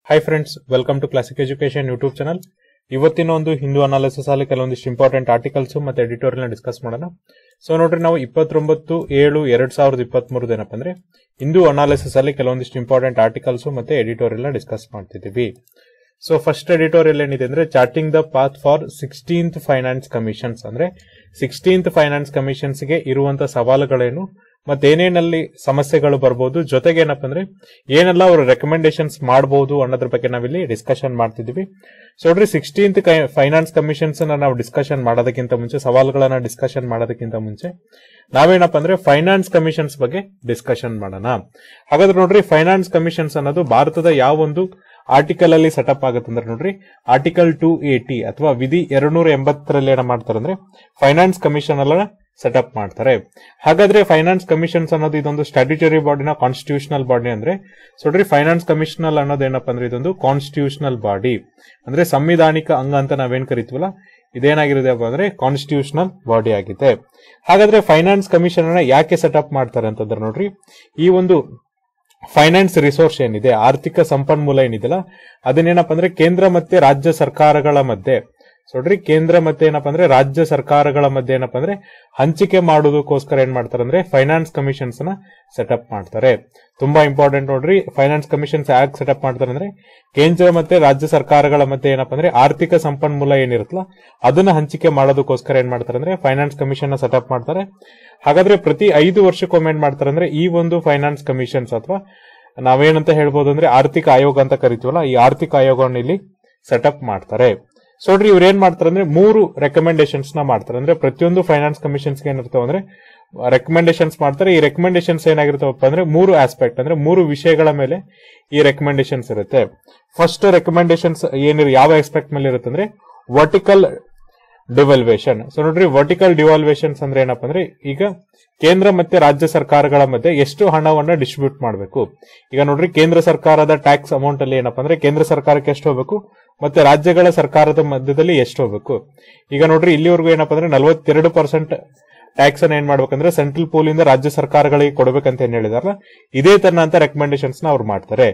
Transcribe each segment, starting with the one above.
hi friends welcome to classic education YouTube channel ಇವತ್ತಿನ ಒಂದು Hindu analysis ಅಲ್ಲಿ ಕೆಲವೊಂದಿಷ್ಟು ಇಂಪಾರ್ಟೆಂಟ್ ಆರ್ಟಿಕಲ್ಸ್ ಮತ್ತೆ ಎಡಿಟೋರಿಯಲ್ ಡಿಸ್ಕಸ್ ಮಾಡೋಣ ಸೊ ನೋಡ್ರಿ ನಾವು ಇಪ್ಪತ್ತೊಂಬತ್ತು ಏಳು ಎರಡ್ ಸಾವಿರದ ಇಪ್ಪತ್ತ್ ಮೂರದು ಏನಪ್ಪ ಅಂದ್ರೆ ಹಿಂದೂ ಅನಾಲಿಸಿಸ್ ಅಲ್ಲಿ ಕೆಲವೊಂದಿಷ್ಟು ಇಂಪಾರ್ಟೆಂಟ್ ಆರ್ಟಿಕಲ್ಸ್ ಮತ್ತೆ ಎಡಿಟೋರಿಯಲ್ ಡಿಸ್ಕಸ್ ಮಾಡ್ತಿದ್ದೀವಿ ಸೊ ಫಸ್ಟ್ ಎಡಿಟೋರಿಯಲ್ ಏನಿದೆ ಅಂದ್ರೆ charting the path for sixteenth finance commissions ಅಂದ್ರೆ ಸಿಕ್ಸ್ಟೀನ್ತ್ ಫೈನಾನ್ಸ್ ಕಮಿಷನ್ಸ್ ಗೆ ಇರುವಂತ ಸವಾಲುಗಳೇನು ಮತ್ತೆ ಏನೇನಲ್ಲಿ ಸಮಸ್ಯೆಗಳು ಬರ್ಬೋದು ಜೊತೆಗೆ ಏನಪ್ಪ ಅಂದ್ರೆ ಏನೆಲ್ಲ ಅವರು ರೆಕಮೆಂಡೇಶನ್ಸ್ ಮಾಡಬಹುದು ಅನ್ನೋದ್ರ ಬಗ್ಗೆ ನಾವಿಲ್ಲಿ ಡಿಸ್ಕಷನ್ ಮಾಡ್ತಿದೀವಿ ಸೊ ನೋಡ್ರಿ ಸಿಕ್ಸ್ಟೀನ್ತ್ ಫೈನಾನ್ಸ್ ಕಮಿಷನ್ಸ್ ನಾವು ಡಿಸ್ಕಷನ್ ಮಾಡೋದಕ್ಕಿಂತ ಮುಂಚೆ ಸವಾಲುಗಳನ್ನ ಡಿಸ್ಕಷನ್ ಮಾಡೋದಕ್ಕಿಂತ ಮುಂಚೆ ನಾವೇನಪ್ಪ ಅಂದ್ರೆ ಫೈನಾನ್ಸ್ ಕಮಿಷನ್ಸ್ ಬಗ್ಗೆ ಡಿಸ್ಕಷನ್ ಮಾಡೋಣ ಹಾಗಾದ್ರೆ ನೋಡ್ರಿ ಫೈನಾನ್ಸ್ ಕಮಿಷನ್ಸ್ ಅನ್ನೋದು ಭಾರತದ ಯಾವ ಒಂದು ಆರ್ಟಿಕಲ್ ಅಲ್ಲಿ ಸೆಟಪ್ ಆಗುತ್ತೆ ಅಂದ್ರೆ ನೋಡ್ರಿ ಆರ್ಟಿಕಲ್ ಟೂ ಏಟಿ ಅಥವಾ ವಿಧಿ ಎರಡ್ನೂರ ಎಂಬತ್ತರಲ್ಲಿ ಏನ ಮಾಡ್ತಾರೆ ಅಂದ್ರೆ ಫೈನಾನ್ಸ್ ಕಮಿಷನ್ ಅಲ್ಲ ಸೆಟಪ್ ಮಾಡ್ತಾರೆ ಹಾಗಾದ್ರೆ ಫೈನಾನ್ಸ್ ಕಮಿಷನ್ಸ್ ಅನ್ನೋದು ಇದೊಂದು ಸ್ಟ್ಯಾಟ್ಯೂಟರಿ ಬಾಡಿನ ಕಾನ್ಸ್ಟಿಟ್ಯೂಷನಲ್ ಬಾಡಿ ಅಂದ್ರೆ ಸೊ ನೋಡ್ರಿ ಫೈನಾನ್ಸ್ ಕಮಿಷನಲ್ ಅನ್ನೋದು ಏನಪ್ಪ ಅಂದ್ರೆ ಇದೊಂದು ಕಾನ್ಸ್ಟಿಟ್ಯೂಷನಲ್ ಬಾಡಿ ಅಂದ್ರೆ ಸಂವಿಧಾನಿಕ ಅಂಗ ಅಂತ ನಾವೇನ್ ಕರಿತೀವಲ್ಲ ಇದೇನಾಗಿರುತ್ತೆ ಅಂದ್ರೆ ಕಾನ್ಸ್ಟಿಟ್ಯೂಷನಲ್ ಬಾಡಿ ಆಗಿದೆ ಹಾಗಾದ್ರೆ ಫೈನಾನ್ಸ್ ಕಮಿಷನ್ ಅನ್ನ ಯಾಕೆ ಸೆಟಪ್ ಮಾಡ್ತಾರೆ ಅಂತಂದ್ರೆ ನೋಡ್ರಿ ಈ ಒಂದು ಫೈನಾನ್ಸ್ ರಿಸೋರ್ಸ್ ಏನಿದೆ ಆರ್ಥಿಕ ಸಂಪನ್ಮೂಲ ಏನಿದೆಯಲ್ಲ ಅದನ್ನೇನಪ್ಪ ಅಂದ್ರೆ ಕೇಂದ್ರ ಮತ್ತೆ ರಾಜ್ಯ ಸರ್ಕಾರಗಳ ಮಧ್ಯೆ ನೋಡ್ರಿ ಕೇಂದ್ರ ಮತ್ತೆ ಏನಪ್ಪ ಅಂದ್ರೆ ರಾಜ್ಯ ಸರ್ಕಾರಗಳ ಮಧ್ಯೆ ಏನಪ್ಪ ಅಂದ್ರೆ ಹಂಚಿಕೆ ಮಾಡೋದಕ್ಕೋಸ್ಕರ ಏನ್ ಮಾಡ್ತಾರೆ ಅಂದ್ರೆ ಫೈನಾನ್ಸ್ ಕಮಿಷನ್ಸ್ ನ ಸೆಟಪ್ ಮಾಡ್ತಾರೆ ತುಂಬಾ ಇಂಪಾರ್ಟೆಂಟ್ ನೋಡ್ರಿ ಫೈನಾನ್ಸ್ ಕಮಿಷನ್ಸ್ ಯಾಕೆ ಸೆಟಪ್ ಮಾಡ್ತಾರೆ ಅಂದ್ರೆ ಕೇಂದ್ರ ಮತ್ತೆ ರಾಜ್ಯ ಸರ್ಕಾರಗಳ ಮಧ್ಯೆ ಏನಪ್ಪ ಅಂದ್ರೆ ಆರ್ಥಿಕ ಸಂಪನ್ಮೂಲ ಏನಿರುತ್ತಲ್ಲ ಅದನ್ನ ಹಂಚಿಕೆ ಮಾಡೋದಕ್ಕೋಸ್ಕರ ಏನ್ ಮಾಡ್ತಾರೆ ಅಂದ್ರೆ ಫೈನಾನ್ಸ್ ಕಮಿಷನ್ ನ ಸೆಟಪ್ ಮಾಡ್ತಾರೆ ಹಾಗಾದ್ರೆ ಪ್ರತಿ ಐದು ವರ್ಷಕ್ಕೊಮ್ಮೆ ಏನ್ ಮಾಡ್ತಾರೆ ಅಂದ್ರೆ ಈ ಒಂದು ಫೈನಾನ್ಸ್ ಕಮಿಷನ್ಸ್ ಅಥವಾ ನಾವೇನಂತ ಹೇಳ್ಬೋದು ಅಂದ್ರೆ ಆರ್ಥಿಕ ಆಯೋಗ ಅಂತ ಕರಿತೀವಲ್ಲ ಈ ಆರ್ಥಿಕ ಆಯೋಗವನ್ನು ಇಲ್ಲಿ ಸೆಟಪ್ ಮಾಡ್ತಾರೆ ಸೊ ನೋಡ್ರಿ ಇವ್ರು ಏನ್ ಮಾಡ್ತಾರೆ ಅಂದ್ರೆ ಮೂರು ರೆಕಮೆಂಡೇಶನ್ಸ್ ನ ಮಾಡ್ತಾರೆ ಅಂದ್ರೆ ಪ್ರತಿಯೊಂದು ಫೈನಾನ್ಸ್ ಕಮಿಷನ್ಸ್ ಏನಿರ್ತಾವ ಅಂದ್ರೆ ರೆಕಮೆಂಡೇಶನ್ಸ್ ಮಾಡ್ತಾರೆ ಈ ರೆಕಮೆಂಡೇಶನ್ಸ್ ಏನಾಗಿರ್ತಾವಪ್ಪ ಅಂದ್ರೆ ಮೂರು ಆಸ್ಪೆಕ್ಟ್ ಅಂದ್ರೆ ಮೂರು ವಿಷಯಗಳ ಮೇಲೆ ಈ ರೆಕಮೆಂಡೇಶನ್ಸ್ ಇರುತ್ತೆ ಫಸ್ಟ್ ರೆಕಮೆಂಡೇಶನ್ಸ್ ಏನಿರ ಯಾವ ಆಸ್ಪೆಕ್ಟ್ ಮೇಲೆ ಇರುತ್ತೆ ಅಂದ್ರೆ ವರ್ಟಿಕಲ್ ಡಿವಲ್ವೇಷನ್ ಸೊ ನೋಡ್ರಿ ವರ್ಟಿಕಲ್ ಡಿವಾಲ್ವೇಷನ್ಸ್ ಅಂದ್ರೆ ಏನಪ್ಪ ಅಂದ್ರೆ ಈಗ ಕೇಂದ್ರ ಮತ್ತೆ ರಾಜ್ಯ ಸರ್ಕಾರಗಳ ಮಧ್ಯೆ ಎಷ್ಟು ಹಣವನ್ನ ಡಿಸ್ಟ್ರಿಬ್ಯೂಟ್ ಮಾಡಬೇಕು ಈಗ ನೋಡ್ರಿ ಕೇಂದ್ರ ಸರ್ಕಾರದ ಟ್ಯಾಕ್ಸ್ ಅಮೌಂಟ್ ಅಲ್ಲಿ ಏನಪ್ಪ ಅಂದ್ರೆ ಕೇಂದ್ರ ಸರ್ಕಾರಕ್ಕೆ ಎಷ್ಟು ಹೋಗ್ಬೇಕು ಮತ್ತೆ ರಾಜ್ಯಗಳ ಸರ್ಕಾರದ ಮಧ್ಯದಲ್ಲಿ ಎಷ್ಟು ಹೋಗ್ಬೇಕು ಈಗ ನೋಡ್ರಿ ಇಲ್ಲಿವರೆಗೂ ಏನಪ್ಪ ಅಂದ್ರೆ ನಲವತ್ತೆರಡು ಪರ್ಸೆಂಟ್ ಟ್ಯಾಕ್ಸ್ ಅನ್ನ ಏನ್ ಮಾಡ್ಬೇಕಂದ್ರೆ ಸೆಂಟ್ರಲ್ ಪೂಲ್ ಇಂದ ರಾಜ್ಯ ಸರ್ಕಾರಗಳಿಗೆ ಕೊಡಬೇಕಂತ ಏನ್ ಹೇಳಿದಾರಲ್ಲ ಇದೇ ತರನಂತ ರೆಕಮೆಂಡೇಶನ್ಸ್ ನ ಅವ್ರು ಮಾಡ್ತಾರೆ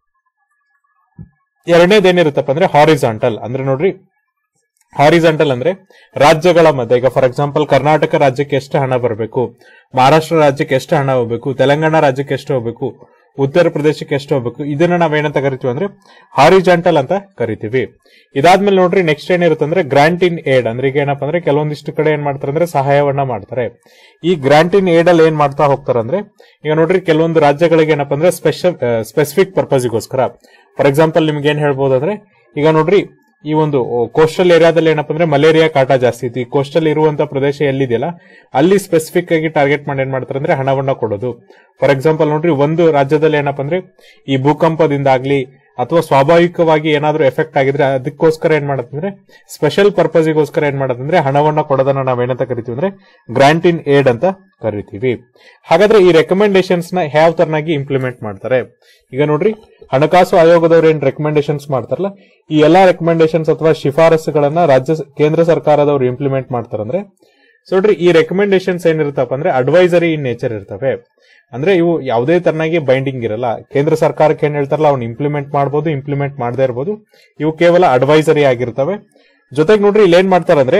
ಎರಡನೇದೇನಿರುತ್ತಪ್ಪ ಅಂದ್ರೆ ಹಾರಿಸಾಂಟಲ್ ಅಂದ್ರೆ ನೋಡ್ರಿ ಹಾರಿಜಾಂಟಲ್ ಅಂದ್ರೆ ರಾಜ್ಯಗಳ ಮಧ್ಯೆ ಈಗ ಫಾರ್ ಎಕ್ಸಾಂಪಲ್ ಕರ್ನಾಟಕ ರಾಜ್ಯಕ್ಕೆ ಎಷ್ಟು ಹಣ ಬರಬೇಕು ಮಹಾರಾಷ್ಟ್ರ ರಾಜ್ಯಕ್ಕೆ ಎಷ್ಟು ಹಣ ಹೋಗ್ಬೇಕು ತೆಲಂಗಾಣ ರಾಜ್ಯಕ್ಕೆ ಎಷ್ಟು ಹೋಗ್ಬೇಕು ಉತ್ತರ ಪ್ರದೇಶಕ್ಕೆ ಎಷ್ಟು ಹೋಗ್ಬೇಕು ಇದನ್ನ ನಾವೇನಂತ ಕರಿತೀವಿ ಅಂದ್ರೆ ಹಾರಿಜಾಂಟಲ್ ಅಂತ ಕರಿತೀವಿ ಇದಾದ್ಮೇಲೆ ನೋಡ್ರಿ ನೆಕ್ಸ್ಟ್ ಏನಿರುತ್ತೆ ಅಂದ್ರೆ ಗ್ರಾಂಟ್ ಇನ್ ಏಡ್ ಅಂದ್ರೆ ಈಗ ಏನಪ್ಪಾ ಅಂದ್ರೆ ಕೆಲವೊಂದಿಷ್ಟು ಕಡೆ ಏನ್ ಮಾಡ್ತಾರೆ ಅಂದ್ರೆ ಸಹಾಯವನ್ನ ಮಾಡ್ತಾರೆ ಈ ಗ್ರಾಂಟ್ ಇನ್ ಏಡ್ ಅಲ್ಲಿ ಏನ್ ಮಾಡ್ತಾ ಹೋಗ್ತಾರೆ ಅಂದ್ರೆ ಈಗ ನೋಡ್ರಿ ಕೆಲವೊಂದು ರಾಜ್ಯಗಳಿಗೆ ಏನಪ್ಪಾ ಅಂದ್ರೆ ಸ್ಪೆಷಲ್ ಸ್ಪೆಸಿಫಿಕ್ ಪರ್ಪಸ್ಗೋಸ್ಕರ ಫಾರ್ ಎಕ್ಸಾಂಪಲ್ ನಿಮ್ಗೆ ಏನ್ ಹೇಳ್ಬೋದು ಅಂದ್ರೆ ಈಗ ನೋಡ್ರಿ ಈ ಒಂದು ಕೋಸ್ಟಲ್ ಏರಿಯಾದಲ್ಲಿ ಏನಪ್ಪ ಅಂದ್ರೆ ಮಲೇರಿಯಾ ಕಾಟ ಜಾಸ್ತಿ ಇತ್ತು ಈ ಕೋಸ್ಟಲ್ ಇರುವಂತ ಪ್ರದೇಶ ಎಲ್ಲಿದೆಯಲ್ಲ ಅಲ್ಲಿ ಸ್ಪೆಸಿಫಿಕ್ ಆಗಿ ಟಾರ್ಗೆಟ್ ಮಾಡಿ ಏನ್ ಮಾಡ್ತಾರೆ ಅಂದ್ರೆ ಹಣವನ್ನ ಕೊಡೋದು ಫಾರ್ ಎಕ್ಸಾಂಪಲ್ ನೋಡ್ರಿ ಒಂದು ರಾಜ್ಯದಲ್ಲಿ ಏನಪ್ಪ ಅಂದ್ರೆ ಈ ಭೂಕಂಪದಿಂದಾಗ್ಲಿ ಅಥವಾ ಸ್ವಾಭಾವಿಕವಾಗಿ ಏನಾದ್ರೂ ಎಫೆಕ್ಟ್ ಆಗಿದ್ರೆ ಅದಕ್ಕೋಸ್ಕರ ಏನ್ ಮಾಡತ್ತಂದ್ರೆ ಸ್ಪೆಷಲ್ ಪರ್ಪಸ್ಗೋಸ್ಕರ ಏನ್ ಮಾಡತ್ತಂದ್ರೆ ಹಣವನ್ನ ಕೊಡೋದನ್ನ ನಾವೇನಂತ ಕರಿತೀವಿ ಅಂದ್ರೆ ಗ್ರಾಂಟ್ ಇನ್ ಏಡ್ ಅಂತ ಕರಿತೀವಿ ಹಾಗಾದ್ರೆ ಈ ರೆಕಮೆಂಡೇಶನ್ಸ್ ನ ಯಾವ ತರನಾಗಿ ಇಂಪ್ಲಿಮೆಂಟ್ ಮಾಡ್ತಾರೆ ಈಗ ನೋಡ್ರಿ ಹಣಕಾಸು ಆಯೋಗದವ್ರು ಏನ್ ರೆಕಮೆಂಡೇಶನ್ಸ್ ಮಾಡ್ತಾರಲ್ಲ ಈ ಎಲ್ಲಾ ರೆಕಮೆಂಡೇಶನ್ಸ್ ಅಥವಾ ಶಿಫಾರಸುಗಳನ್ನ ರಾಜ್ಯ ಕೇಂದ್ರ ಸರ್ಕಾರದವರು ಇಂಪ್ಲಿಮೆಂಟ್ ಮಾಡ್ತಾರಂದ್ರೆ ಸೊ ನೋಡ್ರಿ ಈ ರೆಕಮೆಂಡೇಶನ್ಸ್ ಏನಿರುತ್ತಪ್ಪ ಅಂದ್ರೆ ಅಡ್ವೈಸರಿ ಇನ್ ನೇಚರ್ ಇರ್ತವೆ ಅಂದ್ರೆ ಇವು ಯಾವುದೇ ತರನಾಗಿ ಬೈಂಡಿಂಗ್ ಇರಲ್ಲ ಕೇಂದ್ರ ಸರ್ಕಾರಕ್ಕೆ ಏನ್ ಹೇಳ್ತಾರಲ್ಲ ಅವ್ನು ಇಂಪ್ಲಿಮೆಂಟ್ ಮಾಡಬಹುದು ಇಂಪ್ಲಿಮೆಂಟ್ ಮಾಡದೇ ಇರಬಹುದು ಇವು ಕೇವಲ ಅಡ್ವೈಸರಿ ಆಗಿರ್ತವೆ ಜೊತೆಗೆ ನೋಡ್ರಿ ಇಲ್ಲಿ ಏನ್ ಮಾಡ್ತಾರಂದ್ರೆ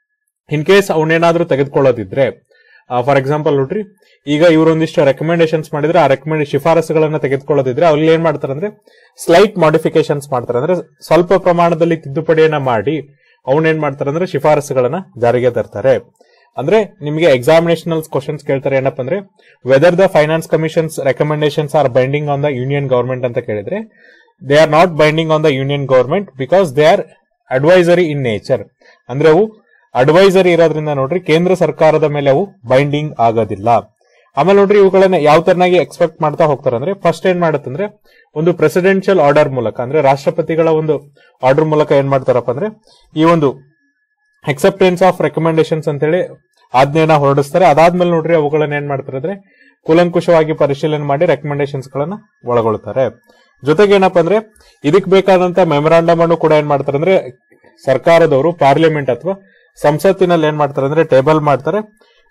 ಇನ್ ಕೇಸ್ ಅವನೇನಾದ್ರೂ ತೆಗೆದುಕೊಳ್ಳೋದಿದ್ರೆ ಫಾರ್ ಎಕ್ಸಾಂಪಲ್ ನೋಡ್ರಿ ಈಗ ಇವರೊಂದಿಷ್ಟು ರೆಕಮೆಂಡೇಶನ್ಸ್ ಮಾಡಿದ್ರೆ ಆ ರೆಕಮೆಂಡ್ ಶಿಫಾರಸುಗಳನ್ನ ತೆಗೆದುಕೊಳ್ಳೋದಿದ್ರೆ ಅವ್ರು ಏನ್ ಮಾಡ್ತಾರೆ ಅಂದ್ರೆ ಸ್ಲೈಟ್ ಮಾಡಿಫಿಕೇಶನ್ಸ್ ಮಾಡ್ತಾರೆ ಅಂದ್ರೆ ಸ್ವಲ್ಪ ಪ್ರಮಾಣದಲ್ಲಿ ತಿದ್ದುಪಡಿಯನ್ನ ಮಾಡಿ ಅವನೇನ್ ಮಾಡ್ತಾರೆ ಅಂದ್ರೆ ಶಿಫಾರಸುಗಳನ್ನ ಜಾರಿಗೆ ತರ್ತಾರೆ ಅಂದ್ರೆ ನಿಮಗೆ ಎಕ್ಸಾಮಿನೇಷನಲ್ ಕ್ವಶನ್ಸ್ ಕೇಳ್ತಾರೆ ಏನಪ್ಪ ಅಂದ್ರೆ whether the finance commission's recommendations are binding on the union government ಅಂತ ಕೇಳಿದ್ರೆ they are not binding on the union government because they are advisory in nature ಅಂದ್ರೆ ಅವು ಅಡ್ವೈಸರಿ ಇರೋದ್ರಿಂದ ನೋಡ್ರಿ ಕೇಂದ್ರ ಸರ್ಕಾರದ ಮೇಲೆ ಅವು ಬೈಂಡಿಂಗ್ ಆಗೋದಿಲ್ಲ ಆಮೇಲೆ ನೋಡ್ರಿ ಇವುಗಳನ್ನ ಯಾವ ತರನಾಗಿ ಎಕ್ಸ್ಪೆಕ್ಟ್ ಮಾಡ್ತಾ ಹೋಗ್ತಾರೆ ಅಂದ್ರೆ ಫಸ್ಟ್ ಏನ್ ಮಾಡುತ್ತಂದ್ರೆ ಒಂದು ಪ್ರೆಸಿಡೆನ್ಷಿಯಲ್ ಆರ್ಡರ್ ಮೂಲಕ ಅಂದ್ರೆ ರಾಷ್ಟ್ರಪತಿಗಳ ಒಂದು ಆರ್ಡರ್ ಮೂಲಕ ಏನ್ ಮಾಡ್ತಾರಪ್ಪ ಅಂದ್ರೆ ಈ ಒಂದು ಅಕ್ಸೆಪ್ಟೆನ್ಸ್ ಆಫ್ ರೆಕಮೆಂಡೇಶನ್ಸ್ ಅಂತೇಳಿ ಆಜ್ಞೆಯನ್ನ ಹೊರಡಿಸ್ತಾರೆ ಅದಾದ್ಮೇಲೆ ನೋಡ್ರಿ ಅವುಗಳನ್ನ ಏನ್ ಮಾಡ್ತಾರೆ ಅಂದ್ರೆ ಕೂಲಂಕುಷವಾಗಿ ಪರಿಶೀಲನೆ ಮಾಡಿ ರೆಕಮೆಂಡೇಶನ್ಸ್ ಗಳನ್ನ ಒಳಗೊಳ್ತಾರೆ ಜೊತೆಗೆ ಏನಪ್ಪಾ ಅಂದ್ರೆ ಇದಕ್ ಬೇಕಾದಂತ ಮೆಮೊರಾಂಡಮ್ ಅನ್ನು ಕೂಡ ಏನ್ ಮಾಡ್ತಾರೆ ಅಂದ್ರೆ ಸರ್ಕಾರದವರು ಪಾರ್ಲಿಮೆಂಟ್ ಅಥವಾ ಸಂಸತ್ತಿನಲ್ಲಿ ಏನ್ ಮಾಡ್ತಾರೆ ಅಂದ್ರೆ ಟೇಬಲ್ ಮಾಡ್ತಾರೆ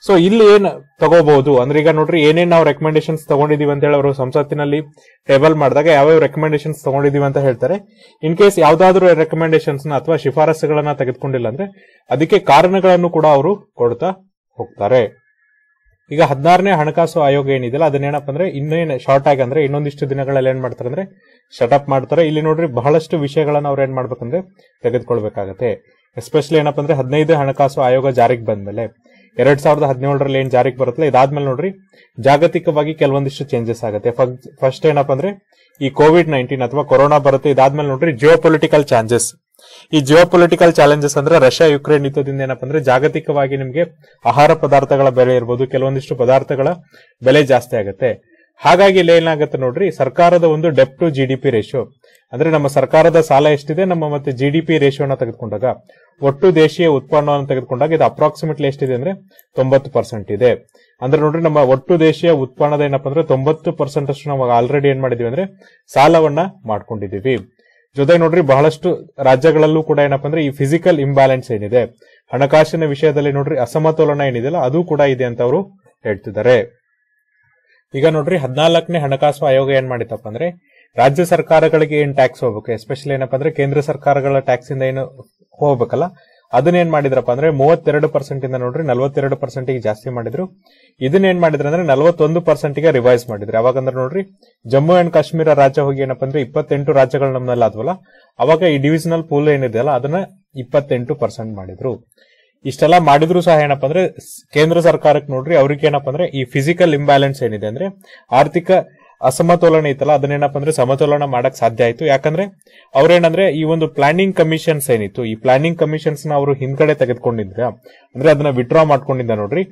ಸೊ ಇಲ್ಲಿ ಏನ್ ತಗೋಬಹುದು ಅಂದ್ರೆ ಈಗ ನೋಡ್ರಿ ಏನೇನ್ ನಾವು ರೆಕಮೆಂಡೇಶನ್ಸ್ ತಗೊಂಡಿದೀವಿ ಅಂತ ಹೇಳಿ ಅವರು ಸಂಸತ್ತಿನಲ್ಲಿ ಟೇಬಲ್ ಮಾಡಿದಾಗ ಯಾವ್ಯಾವ ರೆಕಮೆಂಡೇಶನ್ಸ್ ತಗೊಂಡಿದೀವಿ ಅಂತ ಹೇಳ್ತಾರೆ ಇನ್ ಕೇಸ್ ಯಾವ್ದಾದ್ರು ರೆಕಮೆಂಡೇಶನ್ಸ್ ನ ಅಥವಾ ಶಿಫಾರಸುಗಳನ್ನ ತೆಗೆದುಕೊಂಡಿಲ್ಲ ಅಂದ್ರೆ ಅದಕ್ಕೆ ಕಾರಣಗಳನ್ನು ಕೂಡ ಅವರು ಕೊಡ್ತಾ ಹೋಗ್ತಾರೆ ಈಗ ಹದಿನಾರನೇ ಹಣಕಾಸು ಆಯೋಗ ಏನಿದೆಯಲ್ಲ ಅದನ್ನೇನಪ್ಪ ಅಂದ್ರೆ ಇನ್ನೇನು ಶಾರ್ಟ್ ಆಗಿ ಅಂದ್ರೆ ಇನ್ನೊಂದಿಷ್ಟು ದಿನಗಳಲ್ಲಿ ಏನ್ ಮಾಡ್ತಾರೆ ಅಂದ್ರೆ ಶಟಪ್ ಮಾಡ್ತಾರೆ ಇಲ್ಲಿ ನೋಡ್ರಿ ಬಹಳಷ್ಟು ವಿಷಯಗಳನ್ನ ಅವ್ರು ಏನ್ ಮಾಡ್ಬೇಕಂದ್ರೆ ತೆಗೆದುಕೊಳ್ಬೇಕಾಗತ್ತೆ ಎಸ್ಪೆಷಲಿ ಏನಪ್ಪ ಅಂದ್ರೆ ಹದಿನೈದು ಹಣಕಾಸು ಆಯೋಗ ಜಾರಿಗೆ ಬಂದ್ಮೇಲೆ ಎರಡ್ ಸಾವಿರದ ಹದಿನೇಳರಲ್ಲಿ ಏನ್ ಜಾರಿಗೆ ಬರುತ್ತಲ್ಲ ಇದಾದ್ಮೇಲೆ ನೋಡ್ರಿ ಜಾಗತಿಕವಾಗಿ ಕೆಲವೊಂದಿಷ್ಟು ಚೇಂಜಸ್ ಆಗುತ್ತೆ ಫಸ್ಟ್ ಏನಪ್ಪ ಅಂದ್ರೆ ಈ ಕೋವಿಡ್ ನೈನ್ಟೀನ್ ಅಥವಾ ಕೊರೋನಾ ಬರುತ್ತೆ ಇದಾದ್ಮೇಲೆ ನೋಡ್ರಿ ಜಿಯೋ ಪೊಲಿಟಿಕಲ್ ಚಾನ್ಸಸ್ ಈ ಜಿಯೋ ಪೊಲಿಟಿಕಲ್ ಚಾಲೆಂಜಸ್ ಅಂದ್ರೆ ರಷ್ಯಾ ಯುಕ್ರೇನ್ ಯುದ್ಧದಿಂದ ಏನಪ್ಪ ಅಂದ್ರೆ ಜಾಗತಿಕವಾಗಿ ನಿಮಗೆ ಆಹಾರ ಪದಾರ್ಥಗಳ ಬೆಲೆ ಇರ್ಬೋದು ಕೆಲವೊಂದಿಷ್ಟು ಪದಾರ್ಥಗಳ ಬೆಲೆ ಜಾಸ್ತಿ ಆಗುತ್ತೆ ಹಾಗಾಗಿ ಇಲ್ಲಿ ಏನಾಗುತ್ತೆ ನೋಡ್ರಿ ಸರ್ಕಾರದ ಒಂದು debt to G D P ratio ಅಂದ್ರೆ ನಮ್ಮ ಸರ್ಕಾರದ ಸಾಲ ಎಷ್ಟಿದೆ ನಮ್ಮ ಮತ್ತೆ ಜಿ ಡಿ ಪಿ ರೇಷಿಯೋನ ತೆಗೆದುಕೊಂಡಾಗ ಒಟ್ಟು ದೇಶೀಯ ಉತ್ಪನ್ನವನ್ನು ತೆಗೆದುಕೊಂಡಾಗ ಇದು ಅಪ್ರಾಕ್ಸಿಮೇಟ್ಲಿ ಎಷ್ಟಿದೆ ಅಂದ್ರೆ ತೊಂಬತ್ತು ಪರ್ಸೆಂಟ್ ಇದೆ ಅಂದ್ರೆ ನೋಡ್ರಿ ನಮ್ಮ ಒಟ್ಟು ದೇಶೀಯ ಉತ್ಪನ್ನದ ಏನಪ್ಪ ಅಂದ್ರೆ ತೊಂಬತ್ತು ಪರ್ಸೆಂಟ್ ಅಷ್ಟು ನಾವು ಆಲ್ರೆಡಿ ಏನ್ ಮಾಡಿದೀವಿ ಅಂದ್ರೆ ಸಾಲವನ್ನ ಮಾಡ್ಕೊಂಡಿದೀವಿ ಜೊತೆಗೆ ನೋಡ್ರಿ ಬಹಳಷ್ಟು ರಾಜ್ಯಗಳಲ್ಲೂ ಕೂಡ ಏನಪ್ಪ ಅಂದ್ರೆ ಈ ಫಿಸಿಕಲ್ ಇಂಬ್ಯಾಲೆನ್ಸ್ ಏನಿದೆ ಹಣಕಾಸಿನ ವಿಷಯದಲ್ಲಿ ನೋಡ್ರಿ ಅಸಮತೋಲನ ಏನಿದೆಯಲ್ಲ ಅದು ಕೂಡ ಇದೆ ಅಂತ ಅವರು ಹೇಳ್ತಿದ್ದಾರೆ ಈಗ ನೋಡ್ರಿ ಹದಿನಾಲ್ಕನೇ ಹಣಕಾಸು ಆಯೋಗ ಏನ್ ಮಾಡಿತ್ತಪ್ಪ ಅಂದ್ರೆ ರಾಜ್ಯ ಸರ್ಕಾರಗಳಿಗೆ ಏನ್ ಟ್ಯಾಕ್ಸ್ ಹೋಗ್ಬೇಕು ಎಸ್ಪೆಷಲಿ ಏನಪ್ಪ ಅಂದ್ರೆ ಕೇಂದ್ರ ಸರ್ಕಾರಗಳ ಟ್ಯಾಕ್ಸ್ ಇಂದ ಏನು ಹೋಗ್ಬೇಕಲ್ಲ ಅದನ್ನ ಏನ್ ಮಾಡಿದ್ರಪ್ಪ ಅಂದ್ರೆ ಮೂವತ್ತೆರಡು ಪರ್ಸೆಂಟ್ ಇಂದ ನೋಡ್ರಿ ನಲವತ್ತೆರಡು ಪರ್ಸೆಂಟ್ ಜಾಸ್ತಿ ಮಾಡಿದ್ರು ಇದನ್ನ ಏನ್ ಮಾಡಿದ್ರು ಅಂದ್ರೆ ನಲವತ್ತೊಂದು ಪರ್ಸೆಂಟ್ ಗೆ ರಿವೈಸ್ ಮಾಡಿದ್ರು ಯಾವಾಗಂದ್ರೆ ನೋಡ್ರಿ ಜಮ್ಮು ಅಂಡ್ ಕಾಶ್ಮೀರ ರಾಜ್ಯ ಹೋಗಿ ಏನಪ್ಪ ಅಂದ್ರೆ ಇಪ್ಪತ್ತೆಂಟು ರಾಜ್ಯಗಳು ನಮ್ಮಲ್ಲಿ ಆದ್ವಲ್ಲ ಅವಾಗ ಈ ಡಿವಿಷನಲ್ ಪೂಲ್ ಏನಿದೆಯಲ್ಲ ಅದನ್ನ ಇಪ್ಪತ್ತೆಂಟು ಪರ್ಸೆಂಟ್ ಮಾಡಿದ್ರು ಇಷ್ಟೆಲ್ಲ ಮಾಡಿದ್ರು ಸಹ ಏನಪ್ಪ ಅಂದ್ರೆ ಸ್- ಕೇಂದ್ರ ಸರ್ಕಾರಕ್ಕೆ ನೋಡ್ರಿ ಅವ್ರಿಗೆ ಏನಪ್ಪ ಅಂದ್ರೆ ಈ ಫಿಸಿಕಲ್ ಇಂಬ್ಯಾಲೆನ್ಸ್ ಏನಿದೆ ಅಂದ್ರೆ ಆರ್ಥಿಕ ಅಸಮತೋಲನ ಐತಲ್ಲ ಅದನ್ನೇನಪ್ಪ ಅಂದ್ರೆ ಸಮತೋಲನ ಮಾಡಕ್ ಸಾಧ್ಯ ಆಯ್ತು ಯಾಕಂದ್ರೆ ಅವ್ರೇನಂದ್ರೆ ಈ ಒಂದು ಪ್ಲಾನಿಂಗ್ ಕಮಿಷನ್ಸ್ ಏನಿತ್ತು ಈ ಪ್ಲಾನಿಂಗ್ ಕಮಿಷನ್ಸ್ ನ ಅವರು ಹಿಂದ್ಗಡೆ ತೆಗೆದುಕೊಂಡಿದ್ರ ಅಂದ್ರೆ ಅದನ್ನ ವಿಡ್ರಾ ಮಾಡ್ಕೊಂಡಿದ್ದ ನೋಡ್ರಿ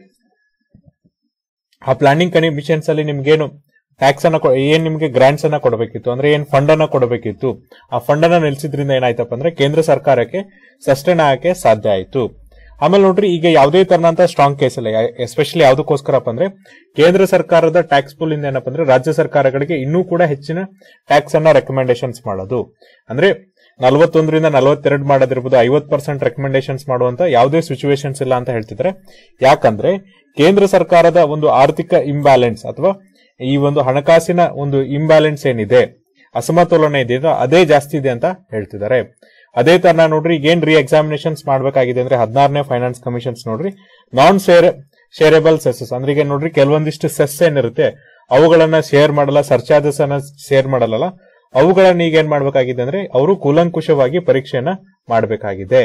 ಆ ಪ್ಲಾನಿಂಗ್ ಕಮಿಷನ್ಸ್ ಅಲ್ಲಿ ನಿಮ್ಗೇನು ಟ್ಯಾಕ್ಸ್ ಅನ್ನ ಕೊ- ಏನ್ ನಿಮ್ಗೆ ಗ್ರಾಂಟ್ಸ್ ಅನ್ನ ಕೊಡಬೇಕಿತ್ತು ಅಂದ್ರೆ ಏನ್ ಫಂಡ್ ಅನ್ನ ಕೊಡಬೇಕಿತ್ತು ಆ ಫಂಡ್ ಅನ್ನ ನಿಲ್ಸಿದ್ರಿಂದ ಏನಾಯ್ತಪ್ಪ ಅಂದ್ರೆ ಕೇಂದ್ರ ಸರ್ಕಾರಕ್ಕೆ ಸಸ್ಟೈನ್ ಆಗಕ್ಕೆ ಸಾಧ್ಯ ಆಯ್ತು ಆಮೇಲೆ ನೋಡ್ರಿ ಈಗ ಯಾವುದೇ ತರನಂತ ಸ್ಟ್ರಾಂಗ್ ಕೇಸ್ ಇಲ್ಲ ಎಸ್ಪೆಷಲಿ ಯಾವ್ದಕ್ಕೋಸ್ಕರಪ್ಪ ಅಂದ್ರೆ ಕೇಂದ್ರ ಸರ್ಕಾರದ ಟ್ಯಾಕ್ಸ್ ಪೂಲ್ ಇಂದ ಏನಪ್ಪ ಅಂದ್ರೆ ರಾಜ್ಯ ಸರ್ಕಾರಗಳಿಗೆ ಇನ್ನೂ ಕೂಡ ಹೆಚ್ಚಿನ ಟ್ಯಾಕ್ಸ್ ಅನ್ನ ರೆಕಮೆಂಡೇಶನ್ಸ್ ಮಾಡೋದು ಅಂದ್ರೆ ನಲವತ್ತೊಂದರಿಂದ ನಲವತ್ತೆರಡು ಮಾಡೋದಿರ್ಬೋದು ಐವತ್ ಪರ್ಸೆಂಟ್ ರೆಕಮೆಂಡೇಶನ್ಸ್ ಮಾಡುವಂತ ಯಾವುದೇ ಸಿಚುವೇಶನ್ಸ್ ಇಲ್ಲ ಅಂತ ಹೇಳ್ತಿದ್ರೆ ಯಾಕಂದ್ರೆ ಕೇಂದ್ರ ಸರ್ಕಾರದ ಒಂದು ಆರ್ಥಿಕ ಇಂಬ್ಯಾಲೆನ್ಸ್ ಅಥವಾ ಈ ಒಂದು ಹಣಕಾಸಿನ ಒಂದು ಇಂಬ್ಯಾಲೆನ್ಸ್ ಏನಿದೆ ಅಸಮತೋಲನ ಇದೆಯೋ ಅದೇ ಜಾಸ್ತಿ ಇದೆ ಅಂತ ಹೇಳ್ತಿದ್ದಾರೆ ಅದೇ ತರ ನೋಡ್ರಿ ಈಗ ಏನ್ ರೀ ಎಕ್ಸಾಮಿನೇಷನ್ಸ್ ಮಾಡ್ಬೇಕಾಗಿದೆ ಅಂದ್ರೆ ಹದಿನಾರನೇ ಫೈನಾನ್ಸ್ ಕಮಿಷನ್ಸ್ ನೋಡ್ರಿ ನಾನ್ ಶೇರ್ ಶೇರೇಬಲ್ ಸೆಸಸ್ ಅಂದ್ರೆ ಈಗ ನೋಡ್ರಿ ಕೆಲವೊಂದಿಷ್ಟು ಸೆಸ್ ಏನಿರುತ್ತೆ ಅವುಗಳನ್ನ ಶೇರ್ ಮಾಡಲ್ಲ ಸರ್ಚಾರ್ಜಸ್ ಅನ್ನ ಶೇರ್ ಮಾಡಲ್ಲ ಅವುಗಳನ್ನ ಈಗ ಏನ್ ಮಾಡ್ಬೇಕಾಗಿದೆ ಅಂದ್ರೆ ಅವರು ಕೂಲಂಕುಷವಾಗಿ ಪರೀಕ್ಷೆಯನ್ನ ಮಾಡಬೇಕಾಗಿದೆ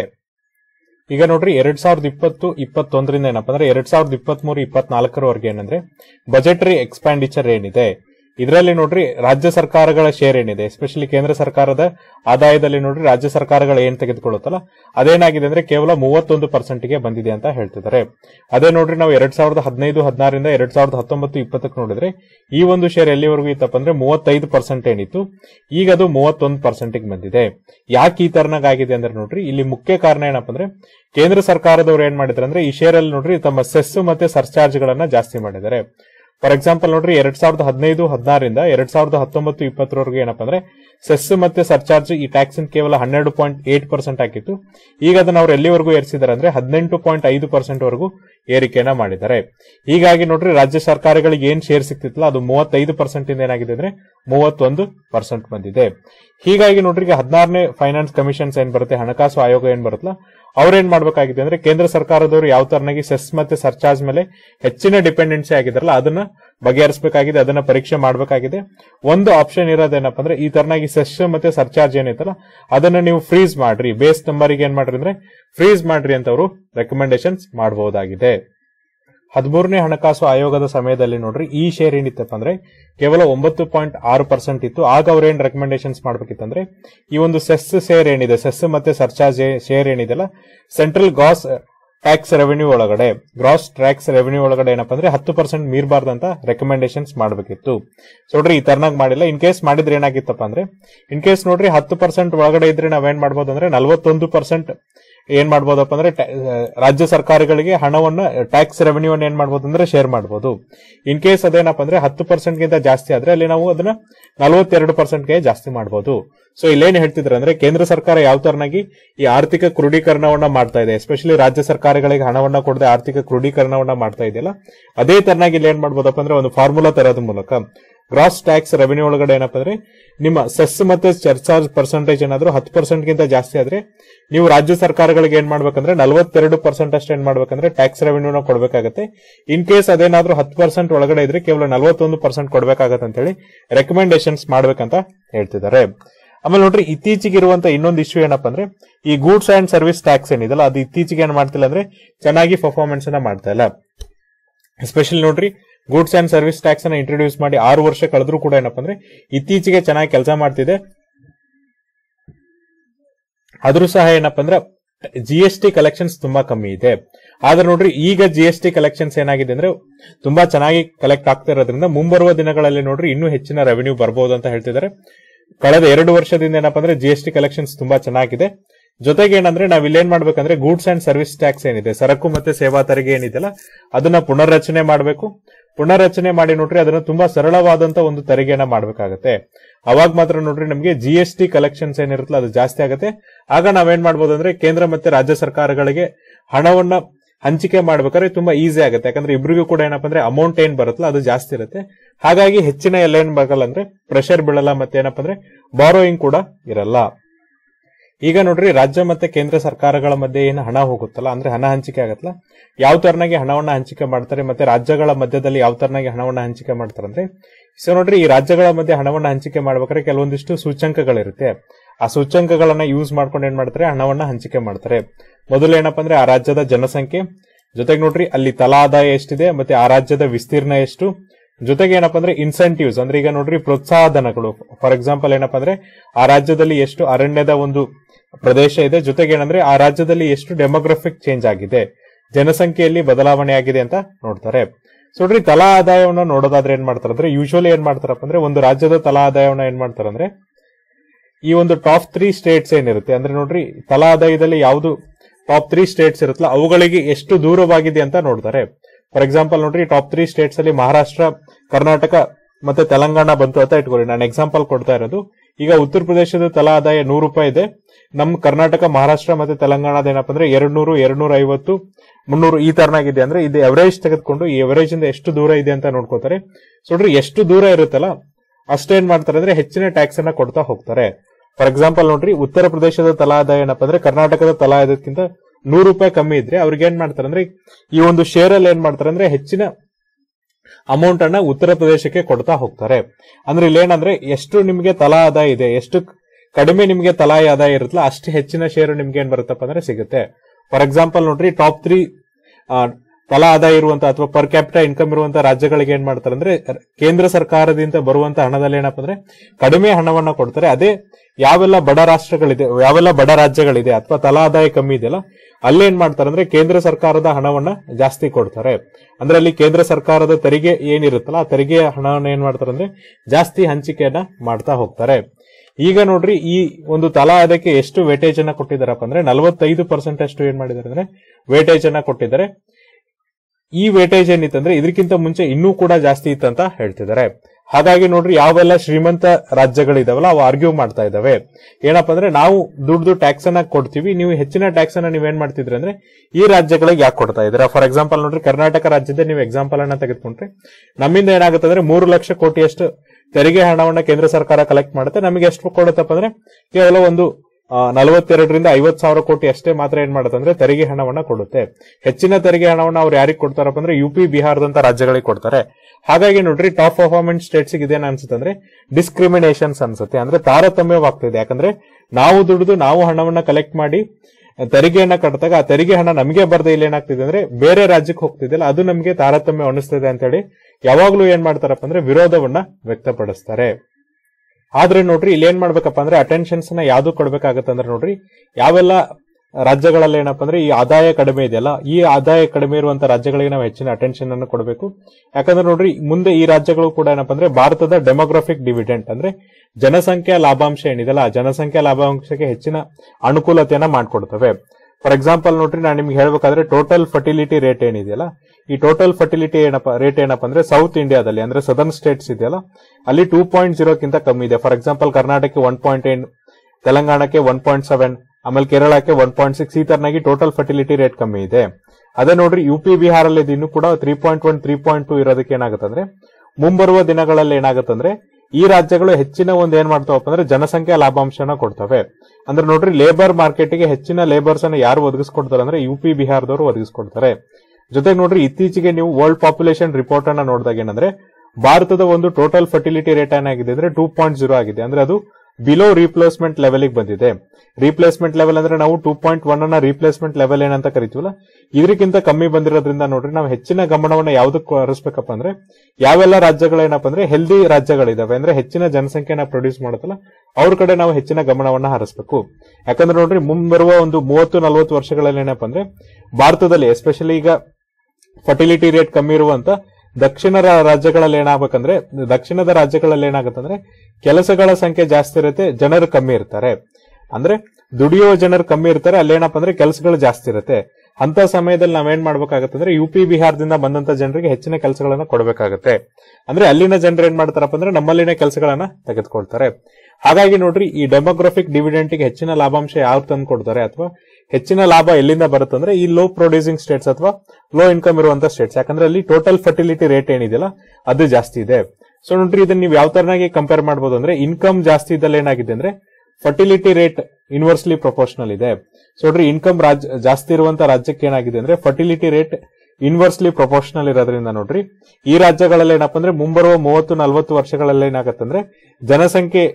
ಈಗ ನೋಡ್ರಿ ಎರಡ್ ಸಾವಿರದ ಇಪ್ಪತ್ತು ಇಪ್ಪತ್ತೊಂದರಿಂದ ಏನಪ್ಪ ಅಂದ್ರೆ ಎರಡ್ ಸಾವಿರದ ಇಪ್ಪತ್ತ್ ಮೂರು ಇಪ್ಪತ್ನಾಲ್ಕರವರೆಗೆ ಏನಂದ್ರೆ ಬಜೆಟರಿ ಎಕ್ಸ್ಪ್ಯಾಂಡಿಚರ್ ಏನಿದೆ ಇದರಲ್ಲಿ ನೋಡ್ರಿ ರಾಜ್ಯ ಸರ್ಕಾರಗಳ ಶೇರ್ ಏನಿದೆ ಎಸ್ಪೆಷಲಿ ಕೇಂದ್ರ ಸರ್ಕಾರದ ಆದಾಯದಲ್ಲಿ ನೋಡ್ರಿ ರಾಜ್ಯ ಸರ್ಕಾರಗಳು ಏನ್ ತೆಗೆದುಕೊಳ್ಳುತ್ತಲ್ಲ ಅದೇನಾಗಿದೆ ಅಂದ್ರೆ ಕೇವಲ ಮೂವತ್ತೊಂದು ಪರ್ಸೆಂಟ್ಗೆ ಬಂದಿದೆ ಅಂತ ಹೇಳ್ತಿದ್ದಾರೆ ಅದೇ ನೋಡ್ರಿ ನಾವು ಎರಡ್ ಸಾವಿರದ ಹದಿನೈದು ಹದಿನಾರರಿಂದ ಎರಡ್ ಸಾವಿರದ ಹತ್ತೊಂಬತ್ತು ಇಪ್ಪತ್ತಕ್ಕೆ ನೋಡಿದ್ರೆ ಈ ಒಂದು ಶೇರ್ ಎಲ್ಲಿವರೆಗೂ ಇತ್ತಪ್ಪ ಅಂದ್ರೆ ಮೂವತ್ತೈದು ಪರ್ಸೆಂಟ್ ಏನಿತ್ತು ಈಗ ಅದು ಮೂವತ್ತೊಂದು ಪರ್ಸೆಂಟ್ಗೆ ಬಂದಿದೆ ಯಾಕೆ ಈ ತರನಾಗ ಆಗಿದೆ ಅಂದ್ರೆ ನೋಡ್ರಿ ಇಲ್ಲಿ ಮುಖ್ಯ ಕಾರಣ ಏನಪ್ಪ ಅಂದ್ರೆ ಕೇಂದ್ರ ಸರ್ಕಾರದವ್ರು ಏನ್ ಮಾಡಿದ್ರೆ ಅಂದ್ರೆ ಈ ಶೇರ್ ಅಲ್ಲಿ ನೋಡ್ರಿ ತಮ್ಮ ಸೆಸ್ ಮತ್ತೆ ಸರ್ಚಾರ್ಜ್ ಗಳನ್ನ ಜಾಸ್ತಿ ಮಾಡಿದ್ದಾರೆ ಫಾರ್ ಎಕ್ಸಾಂಪಲ್ ನೋಡ್ರಿ ಎರಡ್ ಸಾವಿರದ ಹದಿನೈದು ಹದಿನಾರರಿಂದ ಎರಡ್ ಸಾವಿರದ ಹತ್ತೊಂಬತ್ತು ಇಪ್ಪತ್ತರವರೆಗೆ ಏನಪ್ಪ ಅಂದ್ರೆ ಸೆಸ್ ಮತ್ತೆ ಸರ್ಚಾರ್ಜ್ ಈ ಟ್ಯಾಕ್ಸ್ ಕೇವಲ ಹನ್ನೆರಡು ಪಾಯಿಂಟ್ ಏಟ್ ಪರ್ಸೆಂಟ್ ಆಗಿತ್ತು ಈಗ ಅದನ್ನ ಅವ್ರು ಎಲ್ಲಿವರೆಗೂ ಏರಿಸಿದ್ದಾರೆ ಅಂದ್ರೆ ಹದಿನೆಂಟು ಪಾಯಿಂಟ್ ಐದು ಪರ್ಸೆಂಟ್ ವರೆಗೂ ಏರಿಕೆಯನ್ನ ಮಾಡಿದ್ದಾರೆ ಹೀಗಾಗಿ ನೋಡ್ರಿ ರಾಜ್ಯ ಸರ್ಕಾರಗಳಿಗೆ ಏನ್ ಶೇರ್ ಸಿಕ್ತಿತ್ತಲ್ಲ ಅದು ಮೂವತ್ತೈದು ಪರ್ಸೆಂಟ್ ಇಂದ ಏನಾಗಿದೆ ಅಂದ್ರೆ ಮೂವತ್ತೊಂದು ಪರ್ಸೆಂಟ್ ಬಂದಿದೆ ಹೀಗಾಗಿ ನೋಡ್ರಿ ಈಗ ಹದಿನಾರನೇ ಫೈನಾನ್ಸ್ ಕಮಿಷನ್ಸ್ ಏನ್ ಬರುತ್ತೆ ಹಣಕಾಸು ಆಯೋಗ ಏನ್ ಬರುತ್ತಲ್ಲ ಅವ್ರೇನ್ ಮಾಡ್ಬೇಕಾಗಿದೆ ಅಂದ್ರೆ ಕೇಂದ್ರ ಸರ್ಕಾರದವರು ಯಾವ ತರನಾಗಿ ಸೆಸ್ ಮತ್ತೆ ಸರ್ಚಾರ್ಜ್ ಮೇಲೆ ಹೆಚ್ಚಿನ ಡಿಪೆಂಡೆನ್ಸಿ ಆಗಿದಾರಲ್ಲ ಅದನ್ನ ಬಗೆಹರಿಸಬೇಕಾಗಿದೆ ಅದನ್ನ ಪರೀಕ್ಷೆ ಮಾಡಬೇಕಾಗಿದೆ ಒಂದು ಆಪ್ಷನ್ ಇರೋದೇನಪ್ಪ ಅಂದ್ರೆ ಈ ತರನಾಗಿ ಸೆಸ್ ಮತ್ತೆ ಸರ್ಚಾರ್ಜ್ ಏನೈತಲ್ಲ ಅದನ್ನ ನೀವು ಫ್ರೀಸ್ ಮಾಡ್ರಿ ಬೇಸ್ ನಂಬರಿಗೆ ಏನ್ ಮಾಡ್ರಿ ಅಂದ್ರೆ ಫ್ರೀಸ್ ಮಾಡ್ರಿ ಅಂತ ಅವರು ರೆಕಮೆಂಡೇಶನ್ಸ್ ಮಾಡಬಹುದಾಗಿದೆ ಹದಿಮೂರನೇ ಹಣಕಾಸು ಆಯೋಗದ ಸಮಯದಲ್ಲಿ ನೋಡ್ರಿ ಈ ಶೇರ್ ಏನಿತ್ತಪ್ಪ ಅಂದ್ರೆ ಕೇವಲ ಒಂಬತ್ತು ಪಾಯಿಂಟ್ ಆರು ಪರ್ಸೆಂಟ್ ಇತ್ತು ಆಗ ಅವ್ರು ಏನ್ ರೆಕಮೆಂಡೇಶನ್ಸ್ ಮಾಡ್ಬೇಕಿತ್ತಂದ್ರೆ ಈ ಒಂದು ಸೆಸ್ ಶೇರ್ ಏನಿದೆ ಸೆಸ್ ಮತ್ತೆ ಸರ್ಚಾರ್ಜ್ ಶೇರ್ ಏನಿದೆಲ್ಲ ಸೆಂಟ್ರಲ್ ಗಾಸ್ ಟ್ಯಾಕ್ಸ್ ರೆವೆನ್ಯೂ ಒಳಗಡೆ ಗ್ರಾಸ್ ಟ್ಯಾಕ್ಸ್ ರೆವೆನ್ಯೂ ಒಳಗಡೆ ಏನಪ್ಪ ಅಂದ್ರೆ ಹತ್ತು ಪರ್ಸೆಂಟ್ ಮೀರಬಾರ್ದಂತ ರೆಕಮೆಂಡೇಶನ್ಸ್ ಮಾಡಬೇಕಿತ್ತು ಸೊ ನೋಡ್ರಿ ಈ ತರನಾಗ್ ಮಾಡಿಲ್ಲ ಇನ್ ಕೇಸ್ ಮಾಡಿದ್ರೆ ಏನಾಗಿತ್ತಪ್ಪ ಅಂದ್ರೆ ಇನ್ ಕೇಸ್ ನೋಡ್ರಿ ಹತ್ತು ಪರ್ಸೆಂಟ್ ಒಳಗಡೆ ಇದ್ರೆ ನಾವೇನ್ ಮಾಡ್ಬೋದು ಅಂದ್ರೆ ನಲವತ್ತೊಂದು ಪರ್ಸೆಂಟ್ ಏನ್ ಮಾಡ್ಬೋದಪ್ಪ ಅಂದ್ರೆ ಟ್ಯಾ- ಆ, ರಾಜ್ಯ ಸರ್ಕಾರಗಳಿಗೆ ಹಣವನ್ನ ಟ್ಯಾಕ್ಸ್ ರೆವೆನ್ಯೂ ಏನ್ ಮಾಡ್ಬೋದು ಅಂದ್ರೆ ಶೇರ್ ಮಾಡ್ಬೋದು ಇನ್ ಕೇಸ್ ಅದೇನಪ್ಪ ಅಂದ್ರೆ ಹತ್ತು ಪರ್ಸೆಂಟ್ ಗಿಂತ ಜಾಸ್ತಿ ಆದ್ರೆ ಅಲ್ಲಿ ನಾವು ಅದನ್ನ ನಲವತ್ತೆರಡು ಪರ್ಸೆಂಟ್ಗೆ ಜಾಸ್ತಿ ಮಾಡ್ಬೋದು ಸೊ ಇಲ್ಲೇನ್ ಹೇಳ್ತಿದ್ರೆ ಅಂದ್ರೆ ಕೇಂದ್ರ ಸರ್ಕಾರ ಯಾವ ತರನಾಗಿ ಈ ಆರ್ಥಿಕ ಕ್ರೋಢೀಕರಣವನ್ನ ಮಾಡ್ತಾ ಇದೆ ಎಸ್ಪೆಷಲಿ ರಾಜ್ಯ ಸರ್ಕಾರಗಳಿಗೆ ಹಣವನ್ನ ಕೊಡದೆ ಆರ್ಥಿಕ ಕ್ರೋಢೀಕರಣವನ್ನ ಮಾಡ್ತಾ ಇದೆಯಲ್ಲ ಅದೇ ತರನಾಗಿ ಇಲ್ಲಿ ಏನ್ ಮಾಡ್ಬೋದಪ್ಪ ಅಂದ್ರೆ ಒಂದು ಫಾರ್ಮುಲಾ ತರೋದ್ರ ಮೂಲಕ ಗ್ರಾಸ್ ಟ್ಯಾಕ್ಸ್ ರೆವೆನ್ಯೂ ಒಳಗಡೆ ಏನಪ್ಪ ಅಂದ್ರೆ ನಿಮ್ಮ ಸೆಸ್ ಮತ್ತೆ ಸರ್ಚಾರ್ಜ್ ಪರ್ಸೆಂಟೇಜ್ ಏನಾದ್ರು ಹತ್ತು ಪರ್ಸೆಂಟ್ ಗಿಂತ ಜಾಸ್ತಿ ಆದ್ರೆ ನೀವು ರಾಜ್ಯ ಸರ್ಕಾರಗಳಿಗೆ ಏನ್ ಮಾಡ್ಬೇಕಂದ್ರೆ ನಲವತ್ತೆರಡು ಪರ್ಸೆಂಟ್ ಅಷ್ಟು ಏನ್ ಮಾಡ್ಬೇಕಂದ್ರೆ ಟ್ಯಾಕ್ಸ್ ರೆವೆನ್ಯೂನ ಕೊಡಬೇಕಾಗತ್ತೆ ಇನ್ ಕೇಸ್ ಅದೇನಾದ್ರೂ ಹತ್ತು ಪರ್ಸೆಂಟ್ ಒಳಗಡೆ ಇದ್ರೆ ಕೇವಲ ನಲವತ್ತೊಂದು ಪರ್ಸೆಂಟ್ ಕೊಡಬೇಕಾಗತ್ತೆ ಅಂತ ಹೇಳಿ ರೆಕಮೆಂಡೇಶನ್ಸ್ ಮಾಡ್ಬೇಕಂತ ಹೇಳ್ತಿದ್ದಾರೆ ಆಮೇಲೆ ನೋಡ್ರಿ ಇತ್ತೀಚೆಗೆ ಇರುವಂತ ಇನ್ನೊಂದು ಇಶ್ಯೂ ಏನಪ್ಪಾ ಅಂದ್ರೆ ಈ ಗೂಡ್ಸ್ ಅಂಡ್ ಸರ್ವಿಸ್ ಟ್ಯಾಕ್ಸ್ ಏನಿದೆಲ್ಲ ಅದು ಇತ್ತೀಚೆಗೆ ಏನ್ ಮಾಡ್ತಿಲ್ಲ ಅಂದ್ರೆ ಚೆನ್ನಾಗಿ ಪರ್ಫಾರ್ಮೆನ್ಸ್ ಅನ್ನ ಮಾಡ್ತಾ ಇಲ್ಲ ಎಸ್ಪೆಷಲಿ ನೋಡ್ರಿ ಗೂಡ್ಸ್ ಅಂಡ್ ಸರ್ವಿಸ್ ಟ್ಯಾಕ್ಸ್ ಅನ್ನ ಇಂಟ್ರೊಡ್ಯೂಸ್ ಮಾಡಿ ಆರು ವರ್ಷ ಕಳೆದ್ರೂ ಕೂಡ ಏನಪ್ಪಾ ಅಂದ್ರೆ ಇತ್ತೀಚೆಗೆ ಚೆನ್ನಾಗಿ ಕೆಲಸ ಮಾಡ್ತಿದೆ ಆದ್ರೂ ಸಹ ಏನಪ್ಪಾ ಅಂದ್ರೆ ಜಿ ಎಸ್ ಟಿ ಕಲೆಕ್ಷನ್ಸ್ ತುಂಬಾ ಕಮ್ಮಿ ಇದೆ ಆದ್ರೆ ನೋಡ್ರಿ ಈಗ ಜಿ ಎಸ್ ಟಿ ಕಲೆಕ್ಷನ್ಸ್ ಏನಾಗಿದೆ ಅಂದ್ರೆ ತುಂಬಾ ಚೆನ್ನಾಗಿ ಕಲೆಕ್ಟ್ ಆಗ್ತಾ ಇರೋದ್ರಿಂದ ಮುಂಬರುವ ದಿನಗಳಲ್ಲಿ ನೋಡ್ರಿ ಇನ್ನೂ ಹೆಚ್ಚಿನ ರೆವೆನ್ಯೂ ಬರ್ಬೋದು ಅಂತ ಹೇಳ್ತಿದ್ದಾರೆ ಕಳೆದ ಎರಡು ವರ್ಷದಿಂದ ಏನಪ್ಪಾ ಅಂದ್ರೆ ಜಿ ಎಸ್ ಟಿ ಕಲೆಕ್ಷನ್ಸ್ ತುಂಬಾ ಚೆನ್ನಾಗಿದೆ ಜೊತೆಗೆ ಏನಂದ್ರೆ ನಾವ್ ಇಲ್ಲೇನ್ ಮಾಡ್ಬೇಕಂದ್ರೆ ಗೂಡ್ಸ್ ಅಂಡ್ ಸರ್ವಿಸ್ ಟ್ಯಾಕ್ಸ್ ಏನಿದೆ ಸರಕು ಮತ್ತೆ ಸೇವಾ ತೆರಿಗೆ ಏನಿದೆಯಲ್ಲ ಅದನ್ನ ಪುನರ್ರಚನೆ ಮಾಡಬೇಕು ಪುನರ್ರಚನೆ ಮಾಡಿ ನೋಡ್ರಿ ಅದನ್ನ ತುಂಬಾ ಸರಳವಾದಂತ ಒಂದು ತೆರಿಗೆಯನ್ನ ಮಾಡ್ಬೇಕಾಗತ್ತೆ ಅವಾಗ ಮಾತ್ರ ನೋಡ್ರಿ ನಮಗೆ ಜಿ ಎಸ್ ಟಿ ಕಲೆಕ್ಷನ್ಸ್ ಏನಿರುತ್ತಲ್ಲ ಅದು ಜಾಸ್ತಿ ಆಗುತ್ತೆ ಆಗ ನಾವೇನ್ ಮಾಡ್ಬೋದು ಅಂದ್ರೆ ಕೇಂದ್ರ ಮತ್ತೆ ರಾಜ್ಯ ಸರ್ಕಾರಗಳಿಗೆ ಹಣವನ್ನ ಹಂಚಿಕೆ ಮಾಡ್ಬೇಕಾದ್ರೆ ತುಂಬಾ ಈಸಿ ಆಗುತ್ತೆ ಯಾಕಂದ್ರೆ ಇಬ್ರಿಗೂ ಕೂಡ ಏನಪ್ಪಾ ಅಂದ್ರೆ ಅಮೌಂಟ್ ಏನ್ ಬರುತ್ತಲ್ಲ ಅದು ಜಾಸ್ತಿ ಇರುತ್ತೆ ಹಾಗಾಗಿ ಹೆಚ್ಚಿನ ಎಲ್ಲ ಏನ್ ಆಗಲ್ಲ ಅಂದ್ರೆ ಪ್ರೆಷರ್ ಬೀಳಲ್ಲ ಮತ್ತೆ ಏನಪ್ಪಾ ಅಂದ್ರೆ ಬಾರೋಯಿಂಗ್ ಕೂಡ ಇರಲ್ಲ ಈಗ ನೋಡ್ರಿ ರಾಜ್ಯ ಮತ್ತೆ ಕೇಂದ್ರ ಸರ್ಕಾರಗಳ ಮಧ್ಯೆ ಏನು ಹಣ ಹೋಗುತ್ತಲ್ಲ ಅಂದ್ರೆ ಹಣ ಹಂಚಿಕೆ ಆಗತ್ತಲ್ಲ ಯಾವ ತರನಾಗಿ ಹಣವನ್ನ ಹಂಚಿಕೆ ಮಾಡ್ತಾರೆ ಮತ್ತೆ ರಾಜ್ಯಗಳ ಮಧ್ಯದಲ್ಲಿ ಯಾವ ತರನಾಗಿ ಹಣವನ್ನ ಹಂಚಿಕೆ ಮಾಡ್ತಾರೆ ಅಂದ್ರೆ ಸೊ ನೋಡ್ರಿ ಈ ರಾಜ್ಯಗಳ ಮಧ್ಯೆ ಹಣವನ್ನ ಹಂಚಿಕೆ ಮಾಡ್ಬೇಕಾದ್ರೆ ಕೆಲವೊಂದಿಷ್ಟು ಸೂಚಂಕಗಳಿರುತ್ತೆ ಆ ಸೂಚಂಕಗಳನ್ನ ಯೂಸ್ ಮಾಡ್ಕೊಂಡು ಏನ್ ಮಾಡ್ತಾರೆ ಹಣವನ್ನ ಹಂಚಿಕೆ ಮಾಡ್ತಾರೆ ಮೊದಲು ಏನಪ್ಪಾ ಅಂದ್ರೆ ಆ ರಾಜ್ಯದ ಜನಸಂಖ್ಯೆ ಜೊತೆಗೆ ನೋಡ್ರಿ ಅಲ್ಲಿ ತಲಾ ಆದಾಯ ಎಷ್ಟಿದೆ ಮತ್ತೆ ಆ ರಾಜ್ಯದ ವಿಸ್ತೀರ್ಣ ಎಷ್ಟು ಜೊತೆಗೆ ಏನಪ್ಪಾ ಅಂದ್ರೆ ಇನ್ಸೆಂಟಿವ್ಸ್ ಅಂದ್ರೆ ಈಗ ನೋಡ್ರಿ ಪ್ರೋತ್ಸಾಹಧನಗಳು ಫಾರ್ ಎಕ್ಸಾಂಪಲ್ ಏನಪ್ಪಾ ಅಂದ್ರೆ ಆ ರಾಜ್ಯದಲ್ಲಿ ಎಷ್ಟು ಅರಣ್ಯದ ಒಂದು ಪ್ರದೇಶ ಇದೆ ಜೊತೆಗೆ ಏನಂದ್ರೆ ಆ ರಾಜ್ಯದಲ್ಲಿ ಎಷ್ಟು ಡೆಮೋಗ್ರಫಿಕ್ ಚೇಂಜ್ ಆಗಿದೆ ಜನಸಂಖ್ಯೆಯಲ್ಲಿ ಬದಲಾವಣೆ ಆಗಿದೆ ಅಂತ ನೋಡ್ತಾರೆ ಸೊ ನೋಡ್ರಿ ತಲಾ ಆದಾಯವನ್ನ ನೋಡೋದಾದ್ರೆ ಏನ್ ಮಾಡ್ತಾರೆ ಅಂದ್ರೆ ಯೂಶುವಲಿ ಏನ್ ಮಾಡ್ತಾರಪ್ಪ ಅಂದ್ರೆ ಒಂದು ರಾಜ್ಯದ ತಲಾ ಆದಾಯವನ್ನ ಏನ್ ಮಾಡ್ತಾರೆ ಅಂದ್ರೆ ಈ ಒಂದು ಟಾಪ್ ತ್ರೀ ಸ್ಟೇಟ್ಸ್ ಏನಿರುತ್ತೆ ಅಂದ್ರೆ ನೋಡ್ರಿ ತಲಾ ಆದಾಯದಲ್ಲಿ ಯಾವುದು ಟಾಪ್ ತ್ರೀ ಸ್ಟೇಟ್ಸ್ ಇರುತ್ತಲ್ಲ ಅವುಗಳಿಗೆ ಎಷ್ಟು ದೂರವಾಗಿದೆ ಅಂತ ನೋಡ್ತಾರೆ ಫಾರ್ ಎಕ್ಸಾಂಪಲ್ ನೋಡ್ರಿ ಟಾಪ್ ತ್ರೀ ಸ್ಟೇಟ್ಸ್ ಅಲ್ಲಿ ಮಹಾರಾಷ್ಟ್ರ ಕರ್ನಾಟಕ ಮತ್ತೆ ತೆಲಂಗಾಣ ಬಂತು ಅಂತ ಇಟ್ಕೊಳ್ಳಿ ನಾನು ಎಕ್ಸಾಂಪಲ್ ಕೊಡ್ತಾ ಇರೋದು ಈಗ ಉತ್ತರ ಪ್ರದೇಶದ ತಲಾ ಆದಾಯ ನೂರು ರೂಪಾಯಿ ಇದೆ ನಮ್ ಕರ್ನಾಟಕ ಮಹಾರಾಷ್ಟ್ರ ಮತ್ತೆ ತೆಲಂಗಾಣದ ಏನಪ್ಪಾ ಅಂದ್ರೆ ಎರಡ್ ನೂರು ಎರಡ್ ನೂರ ಐವತ್ತು ಮುನ್ನೂರು ಈ ತರನಾಗಿದೆ ಅಂದ್ರೆ ಇದು ಎವರೇಜ್ ತೆಗೆದುಕೊಂಡು ಈ ಎವರೇಜ್ ಇಂದ ಎಷ್ಟು ದೂರ ಇದೆ ಅಂತ ನೋಡ್ಕೋತಾರೆ ಸೊ ನೋಡ್ರಿ ಎಷ್ಟು ದೂರ ಇರುತ್ತಲ್ಲ ಅಷ್ಟೇನ್ ಮಾಡ್ತಾರೆ ಅಂದ್ರೆ ಹೆಚ್ಚಿನ ಟ್ಯಾಕ್ಸ್ ಅನ್ನ ಕೊಡ್ತಾ ಹೋಗ್ತಾರೆ ಫಾರ್ ಎಕ್ಸಾಂಪಲ್ ನೋಡ್ರಿ ಉತ್ತರ ಪ್ರದೇಶದ ತಲಾ ಆದಾಯ ಏನಪ್ಪಾ ಅಂದ್ರೆ ಕರ್ನಾಟಕದ ತಲಾ ಆದಾಯಕ್ಕಿಂತ ನೂರು ರೂಪಾಯಿ ಕಮ್ಮಿ ಇದ್ರೆ ಅವ್ರಿಗೆ ಏನ್ ಮಾಡ್ತಾರೆ ಅಂದ್ರೆ ಈ ಒಂದು ಶೇರ್ ಅಲ್ಲಿ ಏನ್ ಮಾಡ್ತಾರೆ ಅಂದ್ರೆ ಹೆಚ್ಚಿನ ಅಮೌಂಟ್ ಅನ್ನ ಉತ್ತರ ಪ್ರದೇಶಕ್ಕೆ ಕೊಡ್ತಾ ಹೋಗ್ತಾರೆ ಅಂದ್ರೆ ಇಲ್ಲಿ ಏನಂದ್ರೆ ಎಷ್ಟು ನಿಮ್ಗೆ ತಲಾ ಆದಾಯ ಇದೆ ಎಷ್ಟು ಕಡಿಮೆ ನಿಮ್ಗೆ ತಲಾ ಆದಾಯ ಇರುತ್ತಲ್ಲ ಅಷ್ಟು ಹೆಚ್ಚಿನ ಶೇರ್ ನಿಮ್ಗೆ ಏನ್ ಬರುತ್ತಪ್ಪ ಅಂದ್ರೆ ಸಿಗುತ್ತೆ ಫಾರ್ ಎಕ್ಸಾಂಪಲ್ ನೋಡ್ರಿ ಟಾಪ್ ತ್ರೀ ತಲಾ ಆದಾಯ ಇರುವಂತ ಅಥವಾ ಪರ್ ಕ್ಯಾಪಿಟಲ್ ಇನ್ಕಮ್ ಇರುವಂತ ರಾಜ್ಯಗಳಿಗೆ ಏನ್ ಮಾಡ್ತಾರೆ ಅಂದ್ರೆ ಕೇಂದ್ರ ಸರ್ಕಾರದಿಂದ ಬರುವಂತ ಹಣದಲ್ಲಿ ಏನಪ್ಪ ಅಂದ್ರೆ ಕಡಿಮೆ ಹಣವನ್ನ ಕೊಡ್ತಾರೆ ಅದೇ ಯಾವೆಲ್ಲ ಬಡ ರಾಷ್ಟ್ರಗಳಿದೆ ಯಾವೆಲ್ಲ ಬಡ ರಾಜ್ಯಗಳಿದೆ ಅಥವಾ ತಲಾ ಆದಾಯ ಕಮ್ಮಿ ಇದೆಯಲ್ಲ ಅಲ್ಲೇನ್ ಮಾಡ್ತಾರೆ ಅಂದ್ರೆ ಕೇಂದ್ರ ಸರ್ಕಾರದ ಹಣವನ್ನ ಜಾಸ್ತಿ ಕೊಡ್ತಾರೆ ಅಂದ್ರೆ ಅಲ್ಲಿ ಕೇಂದ್ರ ಸರ್ಕಾರದ ತೆರಿಗೆ ಏನಿರುತ್ತಲ್ಲ ಆ ತೆರಿಗೆ ಹಣವನ್ನ ಏನ್ ಮಾಡ್ತಾರೆ ಅಂದ್ರೆ ಜಾಸ್ತಿ ಹಂಚಿಕೆಯನ್ನ ಮಾಡ್ತಾ ಹೋಗ್ತಾರೆ ಈಗ ನೋಡ್ರಿ ಈ ಒಂದು ತಲಾ ಅದಕ್ಕೆ ಎಷ್ಟು ವೇಟೇಜ್ ಅನ್ನ ಕೊಟ್ಟಿದಾರಪ್ಪ ಅಂದ್ರೆ ನಲವತ್ತೈದು ಪರ್ಸೆಂಟ್ ಅಷ್ಟು ಏನ್ ಮಾಡಿದ್ದಾರೆ ಅಂದ್ರೆ ವೇಟೇಜ್ ಅನ್ನ ಕೊಟ್ಟಿದ್ದಾರೆ ಈ ವೇಟೇಜ್ ಏನಿತ್ತಂದ್ರೆ ಇದಕ್ಕಿಂತ ಮುಂಚೆ ಇನ್ನೂ ಕೂಡ ಜಾಸ್ತಿ ಇತ್ತಂತ ಹೇಳ್ತಿದ್ದಾರೆ ಹಾಗಾಗಿ ನೋಡ್ರಿ ಯಾವೆಲ್ಲ ಶ್ರೀಮಂತ ರಾಜ್ಯಗಳಿದಾವಲ್ಲ ಅವು ಆರ್ಗ್ಯೂ ಮಾಡ್ತಾ ಇದಾವೆ ಏನಪ್ಪಾ ಅಂದ್ರೆ ನಾವು ದುಡ್ಡು ಟ್ಯಾಕ್ಸ್ ಅನ್ನ ಕೊಡ್ತೀವಿ ನೀವು ಹೆಚ್ಚಿನ ಟ್ಯಾಕ್ಸ್ ಅನ್ನ ನೀವೇನ್ ಮಾಡ್ತಿದ್ರಿ ಅಂದ್ರೆ ಈ ರಾಜ್ಯಗಳಿಗೆ ಯಾಕೆ ಕೊಡ್ತಾ ಇದ್ದೀರಾ ಫಾರ್ ಎಕ್ಸಾಂಪಲ್ ನೋಡ್ರಿ ಕರ್ನಾಟಕ ರಾಜ್ಯದ ನೀವು ಎಕ್ಸಾಂಪಲ್ ಅನ್ನ ತೆಗೆದುಕೊಂಡ್ರೆ ನಮ್ಮಿಂದ ಏನಾಗುತ್ತೆ ಅಂದ್ರೆ ಮೂರು ಲಕ್ಷ ಕೋಟಿಯಷ್ಟು ತೆರಿಗೆ ಹಣವನ್ನ ಕೇಂದ್ರ ಸರ್ಕಾರ ಕಲೆಕ್ಟ್ ಮಾಡುತ್ತೆ ನಮಗೆ ಎಷ್ಟು ಕೊಡುತ್ತಪ್ಪ ಅಂದ್ರೆ ಕೇವಲ ಒಂದು ನಲವತ್ತೆರಡರಿಂದ ಐವತ್ ಸಾವಿರ ಕೋಟಿ ಅಷ್ಟೇ ಮಾತ್ರ ಏನ್ ಮಾಡುತ್ತೆ ಅಂದ್ರೆ ತೆರಿಗೆ ಹಣವನ್ನ ಕೊಡುತ್ತೆ ಹೆಚ್ಚಿನ ತೆರಿಗೆ ಹಣವನ್ನ ಅವ್ರು ಯಾರಿಗೆ ಕೊಡ್ತಾರಪ್ಪ ಅಂದ್ರೆ ಯು ಪಿ ಬಿಹಾರದಂತ ರಾಜ್ಯಗಳಿಗೆ ಕೊಡ್ತಾರೆ ಹಾಗಾಗಿ ನೋಡ್ರಿ ಟಾಪ್ ಪರ್ಫಾರ್ಮೆನ್ಸ್ ಸ್ಟೇಟ್ಸ್ ಇದೇನ ಅನ್ಸುತ್ತೆ ಅಂದ್ರೆ ಡಿಸ್ಕ್ರಿಮಿನೇಷನ್ಸ್ ಅನ್ಸುತ್ತೆ ಅಂದ್ರೆ ತಾರತಮ್ಯವಾಗ್ತಿದೆ ಯಾಕಂದ್ರೆ ನಾವು ದುಡಿದು ನಾವು ಹಣವನ್ನ ಕಲೆಕ್ಟ್ ಮಾಡಿ ತೆರಿಗೆಯನ್ನ ಕಟ್ಟಿದಾಗ ಆ ತೆರಿಗೆ ಹಣ ನಮಗೆ ಬರದೆ ಇಲ್ಲಿ ಏನಾಗ್ತಿದೆ ಅಂದ್ರೆ ಬೇರೆ ರಾಜ್ಯಕ್ಕೆ ಹೋಗ್ತಿದೆಯಲ್ಲ ಅದು ನಮಗೆ ತಾರತಮ್ಯ ಅನಿಸ್ತದೆ ಅಂತ ಹೇಳಿ ಯಾವಾಗ್ಲೂ ಏನ್ ಮಾಡ್ತಾರಪ್ಪ ಅಂದ್ರೆ ವಿರೋಧವನ್ನ ವ್ಯಕ್ತಪಡಿಸ್ತಾರೆ ಆದ್ರೆ ನೋಡ್ರಿ ಇಲ್ಲಿ ಏನ್ ಮಾಡ್ಬೇಕಪ್ಪ ಅಂದ್ರೆ ಅಟೆನ್ಷನ್ಸ್ ನ ಯಾವ್ದು ಕೊಡ್ಬೇಕಾಗತ್ತೆ ಅಂದ್ರೆ ನೋಡ್ರಿ ಯಾವೆಲ್ಲ ರಾಜ್ಯಗಳಲ್ಲಿ ಏನಪ್ಪ ಅಂದ್ರೆ ಈ ಆದಾಯ ಕಡಿಮೆ ಇದೆಯಲ್ಲ ಈ ಆದಾಯ ಕಡಿಮೆ ಇರುವಂತ ರಾಜ್ಯಗಳಿಗೆ ನಾವು ಹೆಚ್ಚಿನ ಅಟೆನ್ಷನ್ ಅನ್ನು ಕೊಡಬೇಕು ಯಾಕಂದ್ರೆ ನೋಡ್ರಿ ಮುಂದೆ ಈ ರಾಜ್ಯಗಳು ಕೂಡ ಏನಪ್ಪ ಅಂದ್ರೆ ಭಾರತದ ಡೆಮೋಗ್ರಫಿಕ್ ಡಿವಿಡೆಂಟ್ ಅಂದ್ರೆ ಜನಸಂಖ್ಯಾ ಲಾಭಾಂಶ ಏನಿದೆಲ್ಲ ಆ ಜನಸಂಖ್ಯಾ ಲಾಭಾಂಶಕ್ಕೆ ಹೆಚ್ಚಿನ ಅನುಕೂಲತೆಯನ್ನ ಮಾಡ್ಕೊಡ್ತವೆ ಫಾರ್ ಎಕ್ಸಾಂಪಲ್ ನೋಡ್ರಿ ನಾನು ನಿಮ್ಗೆ ಹೇಳ್ಬೇಕಾದ್ರೆ ಟೋಟಲ್ ಫರ್ಟಿಲಿಟಿ ರೇಟ್ ಏನಿದೆಯಲ್ಲ ಈ ಟೋಟಲ್ ಫರ್ಟಿಲಿಟಿ ಏನಪ್ಪ ರೇಟ್ ಏನಪ್ಪ ಅಂದ್ರೆ ಸೌತ್ ಇಂಡಿಯಾದಲ್ಲಿ ಅಂದ್ರೆ ಸದರ್ನ್ ಸ್ಟೇಟ್ಸ್ ಇದೆಯಲ್ಲ ಅಲ್ಲಿ ಟೂ ಪಾಯಿಂಟ್ ಜೀರೋಕ್ಕಿಂತ ಕಮ್ಮಿ ಇದೆ for example Karnataka one point ಏನ್ ತೆಲಂಗಾಣಕ್ಕೆ ಒನ್ ಪಾಯಿಂಟ್ ಸೆವೆನ್ ಆಮೇಲೆ ಕೇರಳಕ್ಕೆ ಒನ್ ಪಾಯಿಂಟ್ ಸಿಕ್ಸ್ ಈ ತರನಾಗಿ ಟೋಟಲ್ ಫರ್ಟಿಲಿಟಿ ರೇಟ್ ಕಮ್ಮಿ ಇದೆ ಅದೇ ನೋಡ್ರಿ ಯು ಪಿ ಬಿಹಾರಲ್ಲಿ ಇದು ಇನ್ನೂ ಕೂಡ three point one three point two ಇರೋದಕ್ಕೆ ಏನಾಗುತ್ತೆ ಅಂದ್ರೆ ಮುಂಬರುವ ದಿನಗಳಲ್ಲಿ ಏನಾಗುತ್ತಂದ್ರೆ ಈ ರಾಜ್ಯಗಳು ಹೆಚ್ಚಿನ ಒಂದು ಏನ್ ಮಾಡ್ತಾವಪ್ಪ ಅಂದ್ರೆ ಜನಸಂಖ್ಯಾ ಲಾಭಾಂಶನ ಕೊಡ್ತವೆ ಅಂದ್ರೆ ನೋಡ್ರಿ ಲೇಬರ್ ಮಾರ್ಕೆಟ್ಗೆ ಹೆಚ್ಚಿನ ಲೇಬರ್ಸ್ ಅನ್ನ ಯಾರು ಒದಗಿಸ್ಕೊಡ್ತಾರೆ ಅಂದ್ರೆ ಯು ಪಿ ಬಿಹಾರದವರು ಒದಗಿಸ್ಕೊಡ್ತಾರೆ ಜೊತೆಗೆ ನೋಡ್ರಿ ಇತ್ತೀಚೆಗೆ ನೀವು ವರ್ಲ್ಡ್ ಪಾಪ್ಯುಲೇಷನ್ ರಿಪೋರ್ಟ್ ಅನ್ನ ನೋಡಿದಾಗ ಏನಂದ್ರೆ ಭಾರತದ ಒಂದು ಟೋಟಲ್ ಫರ್ಟಿಲಿಟಿ ರೇಟ್ ಏನಾಗಿದೆ ಅಂದ್ರೆ ಟೂ ಪಾಯಿಂಟ್ ಜೀರೋ ಆಗಿದೆ ಅಂದ್ರೆ ಅದು ಬಿಲೋ ರೀಪ್ಲೇಸ್ಮೆಂಟ್ ಲೆವೆಲ್ ಬಂದಿದೆ ರೀಪ್ಲೇಸ್ಮೆಂಟ್ ಲೆವೆಲ್ ಅಂದ್ರೆ ನಾವು ಟೂ ಪಾಯಿಂಟ್ ಒನ್ ಅನ್ನ ರೀಪ್ಲೇಸ್ಮೆಂಟ್ ಲೆವೆಲ್ ಏನಂತ ಕರಿತೀವಲ್ಲ ಇದಕ್ಕಿಂತ ಕಮ್ಮಿ ಬಂದಿರೋದ್ರಿಂದ ನೋಡ್ರಿ ನಾವು ಹೆಚ್ಚಿನ ಗಮನವನ್ನ ಯಾವ್ದಕ್ಕೆ ಹರಿಸ್ಬೇಕಪ್ಪ ಅಂದ್ರೆ ಯಾವೆಲ್ಲ ರಾಜ್ಯಗಳೇನಪ್ಪ ಅಂದ್ರೆ ಹೆಲ್ದಿ ರಾಜ್ಯಗಳಿದಾವೆ ಅಂದ್ರೆ ಹೆಚ್ಚಿನ ಜನಸಂಖ್ಯೆನ ಪ್ರೊಡ್ಯೂಸ್ ಮಾಡುತ್ತಲ್ಲ ಅವ್ರ ಕಡೆ ನಾವು ಹೆಚ್ಚಿನ ಗಮನವನ್ನ ಹರಿಸಬೇಕು ಯಾಕಂದ್ರೆ ನೋಡ್ರಿ ಮುಂಬರುವ ಒಂದು ಮೂವತ್ತು ನಲವತ್ತು ವರ್ಷಗಳಲ್ಲಿ ಏನಪ್ಪ ಅಂದ್ರೆ ಭಾರತದಲ್ಲಿ ಎಸ್ಪೆಷಲಿ ಈಗ ಫರ್ಟಿಲಿಟಿ ರೇಟ್ ಕಮ್ಮಿ ಇರುವಂತ ದಕ್ಷಿಣ ರಾ- ರಾಜ್ಯಗಳಲ್ಲಿ ಏನಾಗಬೇಕಂದ್ರೆ ದಕ್ಷಿಣದ ರಾಜ್ಯಗಳಲ್ಲಿ ಏನಾಗುತ್ತಂದ್ರೆ ಕೆಲಸಗಳ ಸಂಖ್ಯೆ ಜಾಸ್ತಿ ಇರುತ್ತೆ ಜನರು ಕಮ್ಮಿ ಇರ್ತಾರೆ ಅಂದ್ರೆ ದುಡಿಯೋ ಜನರು ಕಮ್ಮಿ ಇರ್ತಾರೆ ಅಲ್ಲೇನಪ್ಪ ಅಂದ್ರೆ ಕೆಲಸಗಳು ಜಾಸ್ತಿ ಇರುತ್ತೆ ಅಂತ ಸಮಯದಲ್ಲಿ ನಾವೇನ್ ಮಾಡ್ಬೇಕಾಗತ್ತೆ ಅಂದ್ರೆ ಯು ಪಿ ಬಿಹಾರದಿಂದ ಬಂದಂತ ಜನರಿಗೆ ಹೆಚ್ಚಿನ ಕೆಲಸಗಳನ್ನ ಕೊಡಬೇಕಾಗತ್ತೆ ಅಂದ್ರೆ ಅಲ್ಲಿನ ಜನರು ಏನ್ ಮಾಡ್ತಾರಪ್ಪ ಅಂದ್ರೆ ನಮ್ಮಲ್ಲಿನ ಕೆಲಸಗಳನ್ನ ತೆಗೆದುಕೊಳ್ತಾರೆ ಹಾಗಾಗಿ ನೋಡ್ರಿ ಈ ಡೆಮೋಗ್ರಫಿಕ್ ಡಿವಿಡೆಂಟ್ಗೆ ಹೆಚ್ಚಿನ ಲಾಭಾಂಶ ಯಾವ್ದು ತಂದು ಕೊಡ್ತಾರೆ ಅಥವಾ ಹೆಚ್ಚಿನ ಲಾಭ ಎಲ್ಲಿಂದ ಬರುತ್ತಂದ್ರೆ ಈ ಲೋ ಪ್ರೊಡ್ಯೂಸಿಂಗ್ ಸ್ಟೇಟ್ಸ್ ಅಥವಾ ಲೋ ಇನ್ಕಮ್ ಇರುವಂತ ಸ್ಟೇಟ್ಸ್ ಯಾಕಂದ್ರೆ ಅಲ್ಲಿ ಟೋಟಲ್ ಫರ್ಟಿಲಿಟಿ ರೇಟ್ ಏನಿದೆಯಲ್ಲ ಅದು ಜಾಸ್ತಿ ಇದೆ ಸೊ ನೋಡ್ರಿ ಇದನ್ನ ನೀವು ಯಾವ ತರನಾಗಿ ಕಂಪೇರ್ ಮಾಡಬಹುದು ಅಂದ್ರೆ ಇನ್ಕಮ್ ಜಾಸ್ತಿ ಇದ್ದಲ್ಲಿ ಏನಾಗಿದೆ ಅಂದ್ರೆ ಫರ್ಟಿಲಿಟಿ ರೇಟ್ ಇನ್ವರ್ಸ್ಲಿ ಪ್ರಪೋರ್ಷನಲ್ ಇದೆ ಸೊ ನೋಡ್ರಿ ಇನ್ಕಮ್ ರಾಜ್ಯ ಜಾಸ್ತಿ ಇರುವಂತ ರಾಜ್ಯಕ್ಕೆ ಏನಾಗಿದೆ ಅಂದ್ರೆ ಫರ್ಟಿಲಿಟಿ ರೇಟ್ ಇನ್ವರ್ಸ್ಲಿ ಪ್ರಪೋರ್ಷನಲ್ ಇರೋದ್ರಿಂದ ನೋಡ್ರಿ ಈ ರಾಜ್ಯಗಳಲ್ಲಿ ಏನಪ್ಪ ಅಂದ್ರೆ ಮುಂಬರುವ ಮೂವತ್ತು ನಲವತ್ತು ವರ್ಷಗಳಲ್ಲಿ ಏನಾಗತ್ತಂದ್ರೆ ಜನಸಂಖ್ಯೆ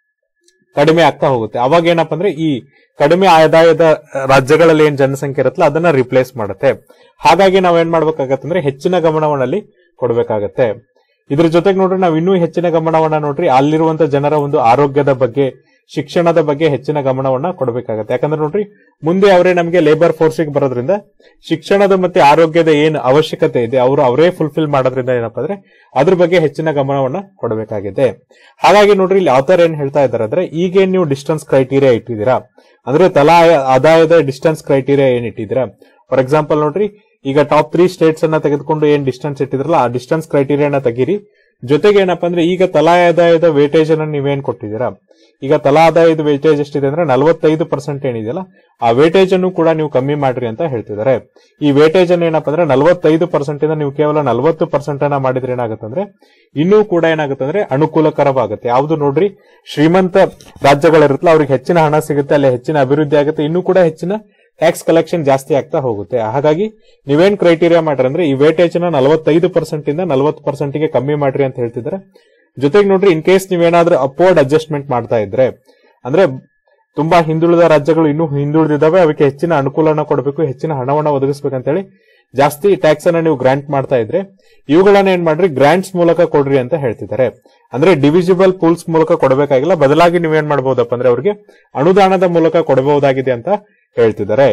ಕಡಿಮೆ ಆಗ್ತಾ ಹೋಗುತ್ತೆ ಅವಾಗ ಏನಪ್ಪ ಅಂದ್ರೆ ಈ ಕಡಿಮೆ ಆದಾಯದ ರಾಜ್ಯಗಳಲ್ಲಿ ಏನ್ ಜನಸಂಖ್ಯೆ ಇರುತ್ತಲ್ಲ ಅದನ್ನ ರಿಪ್ಲೇಸ್ ಮಾಡುತ್ತೆ ಹಾಗಾಗಿ ನಾವ್ ಏನ್ ಮಾಡ್ಬೇಕಾಗತ್ತಂದ್ರೆ ಹೆಚ್ಚಿನ ಗಮನವನ್ನಲ್ಲಿ ಕೊಡ್ಬೇಕಾಗತ್ತೆ ಇದ್ರ ಜೊತೆಗೆ ನೋಡ್ರಿ ನಾವು ಇನ್ನೂ ಹೆಚ್ಚಿನ ಗಮನವನ್ನ ನೋಡ್ರಿ ಅಲ್ಲಿರುವಂತ ಜನರ ಒಂದು ಆರೋಗ್ಯದ ಬಗ್ಗೆ ಶಿಕ್ಷಣದ ಬಗ್ಗೆ ಹೆಚ್ಚಿನ ಗಮನವನ್ನ ಕೊಡಬೇಕಾಗತ್ತೆ ಯಾಕಂದ್ರೆ ನೋಡ್ರಿ ಮುಂದೆ ಅವರೇ ನಮಗೆ ಲೇಬರ್ ಫೋರ್ಸಿಗೆ ಬರೋದ್ರಿಂದ ಶಿಕ್ಷಣದ ಮತ್ತೆ ಆರೋಗ್ಯದ ಏನ್ ಅವಶ್ಯಕತೆ ಇದೆ ಅವರು ಅವರೇ ಫುಲ್ಫಿಲ್ ಮಾಡೋದ್ರಿಂದ ಏನಪ್ಪಾ ಅಂದ್ರೆ ಅದ್ರ ಬಗ್ಗೆ ಹೆಚ್ಚಿನ ಗಮನವನ್ನ ಕೊಡಬೇಕಾಗಿದೆ ಹಾಗಾಗಿ ನೋಡ್ರಿ ಇಲ್ಲಿ ಆಥರ್ ಏನ್ ಹೇಳ್ತಾ ಇದ್ದಾರೆ ಅಂದ್ರೆ ಈಗೇನ್ ನೀವು ಡಿಸ್ಟೆನ್ಸ್ ಕ್ರೈಟೀರಿಯಾ ಇಟ್ಟಿದ್ದೀರಾ ಅಂದ್ರೆ ತಲಾ ಆದಾಯದ ಡಿಸ್ಟೆನ್ಸ್ ಕ್ರೈಟೀರಿಯಾ ಏನ್ ಇಟ್ಟಿದ್ದೀರಾ ಫಾರ್ ಎಕ್ಸಾಂಪಲ್ ನೋಡ್ರಿ ಈಗ ಟಾಪ್ ತ್ರೀ ಸ್ಟೇಟ್ಸ್ ಅನ್ನ ತೆಗೆದುಕೊಂಡು ಏನ್ ಡಿಸ್ಟೆನ್ಸ್ ಇಟ್ಟಿದ್ರಲ್ಲ ಆ ಡಿಸ್ಟೆನ್ಸ್ ಕ್ರೈಟೀರಿಯಾನ ತೆಗೀರಿ ಜೊತೆಗೆ ಏನಪ್ಪಾ ಅಂದ್ರೆ ಈಗ ತಲಾ ಆದಾಯದ ವೇಟೇಜ್ ಅನ್ನ ನೀವೇನ್ ಕೊಟ್ಟಿದ್ದೀರಾ ಈಗ ತಲಾ ಆದಾಯದ ವೇಟೇಜ್ ಎಷ್ಟಿದೆ ಅಂದ್ರೆ ನಲವತ್ತೈದು ಪರ್ಸೆಂಟ್ ಏನಿದೆಯಲ್ಲ ಆ ವೇಟೇಜ್ ಅನ್ನು ಕೂಡ ನೀವು ಕಮ್ಮಿ ಮಾಡ್ರಿ ಅಂತ ಹೇಳ್ತಿದ್ದಾರೆ ಈ ವೇಟೇಜ್ ಅನ್ನು ಏನಪ್ಪಾ ಅಂದ್ರೆ ನಲವತ್ತೈದು ಪರ್ಸೆಂಟ್ ಇಂದ ನೀವು ಕೇವಲ ನಲವತ್ತು ಪರ್ಸೆಂಟ್ ಅನ್ನ ಮಾಡಿದ್ರೆ ಏನಾಗುತ್ತೆ ಅಂದ್ರೆ ಇನ್ನೂ ಕೂಡ ಏನಾಗುತ್ತೆ ಅಂದ್ರೆ ಅನುಕೂಲಕರವಾಗುತ್ತೆ ಯಾವ್ದು ನೋಡ್ರಿ ಶ್ರೀಮಂತ ರಾಜ್ಯಗಳಿರುತ್ತಲ್ಲ ಅವ್ರಿಗೆ ಹೆಚ್ಚಿನ ಹಣ ಸಿಗುತ್ತೆ ಅಲ್ಲಿ ಹೆಚ್ಚಿನ ಅಭಿವೃದ್ಧಿ ಆಗುತ್ತೆ ಇನ್ನೂ ಕೂಡ ಹೆಚ್ಚಿನ ಟ್ಯಾಕ್ಸ್ ಕಲೆಕ್ಷನ್ ಜಾಸ್ತಿ ಆಗ್ತಾ ಹೋಗುತ್ತೆ ಹಾಗಾಗಿ ನೀವೇನ್ ಕ್ರೈಟೀರಿಯಾ ಮಾಡ್ರಿ ಅಂದ್ರೆ ಈ ವೇಟೇಜ್ ನ ನಲವತ್ತೈದು ಪರ್ಸೆಂಟ್ ಇಂದ ನಲವತ್ತು ಪರ್ಸೆಂಟ್ ಗೆ ಕಮ್ಮಿ ಮಾಡ್ರಿ ಅಂತ ಹೇಳ್ತಿದ್ದಾರೆ ಜೊತೆಗೆ ನೋಡ್ರಿ ಇನ್ ಕೇಸ್ ನೀವೇನಾದ್ರೂ ಅಪೋರ್ಡ್ ಅಡ್ಜಸ್ಟ್ಮೆಂಟ್ ಮಾಡ್ತಾ ಇದ್ರೆ ಅಂದ್ರೆ ತುಂಬಾ ಹಿಂದುಳಿದ ರಾಜ್ಯಗಳು ಇನ್ನೂ ಹಿಂದುಳಿದಿದ್ದಾವೆ ಅವಕ್ಕೆ ಹೆಚ್ಚಿನ ಅನುಕೂಲನ ಕೊಡಬೇಕು ಹೆಚ್ಚಿನ ಹಣವನ್ನ ಒದಗಿಸ್ಬೇಕಂತ ಹೇಳಿ ಜಾಸ್ತಿ ಟ್ಯಾಕ್ಸ್ ಅನ್ನ ನೀವು ಗ್ರಾಂಟ್ ಮಾಡ್ತಾ ಇದ್ರೆ ಇವುಗಳನ್ನ ಏನ್ ಮಾಡ್ರಿ ಗ್ರಾಂಟ್ಸ್ ಮೂಲಕ ಕೊಡ್ರಿ ಅಂತ ಹೇಳ್ತಿದ್ದಾರೆ ಅಂದ್ರೆ ಡಿವಿಸಿಬಲ್ ಪೂಲ್ಸ್ ಮೂಲಕ ಕೊಡಬೇಕಾಗಿಲ್ಲ ಬದಲಾಗಿ ನೀವೇನ್ ಮಾಡಬಹುದಪ್ಪ ಅಂದ್ರೆ ಅವ್ರಿಗೆ ಅನುದಾನದ ಮೂಲಕ ಕೊಡಬಹುದಾಗಿದೆ ಅಂತ ಹೇಳ್ತಿದ್ದಾರೆ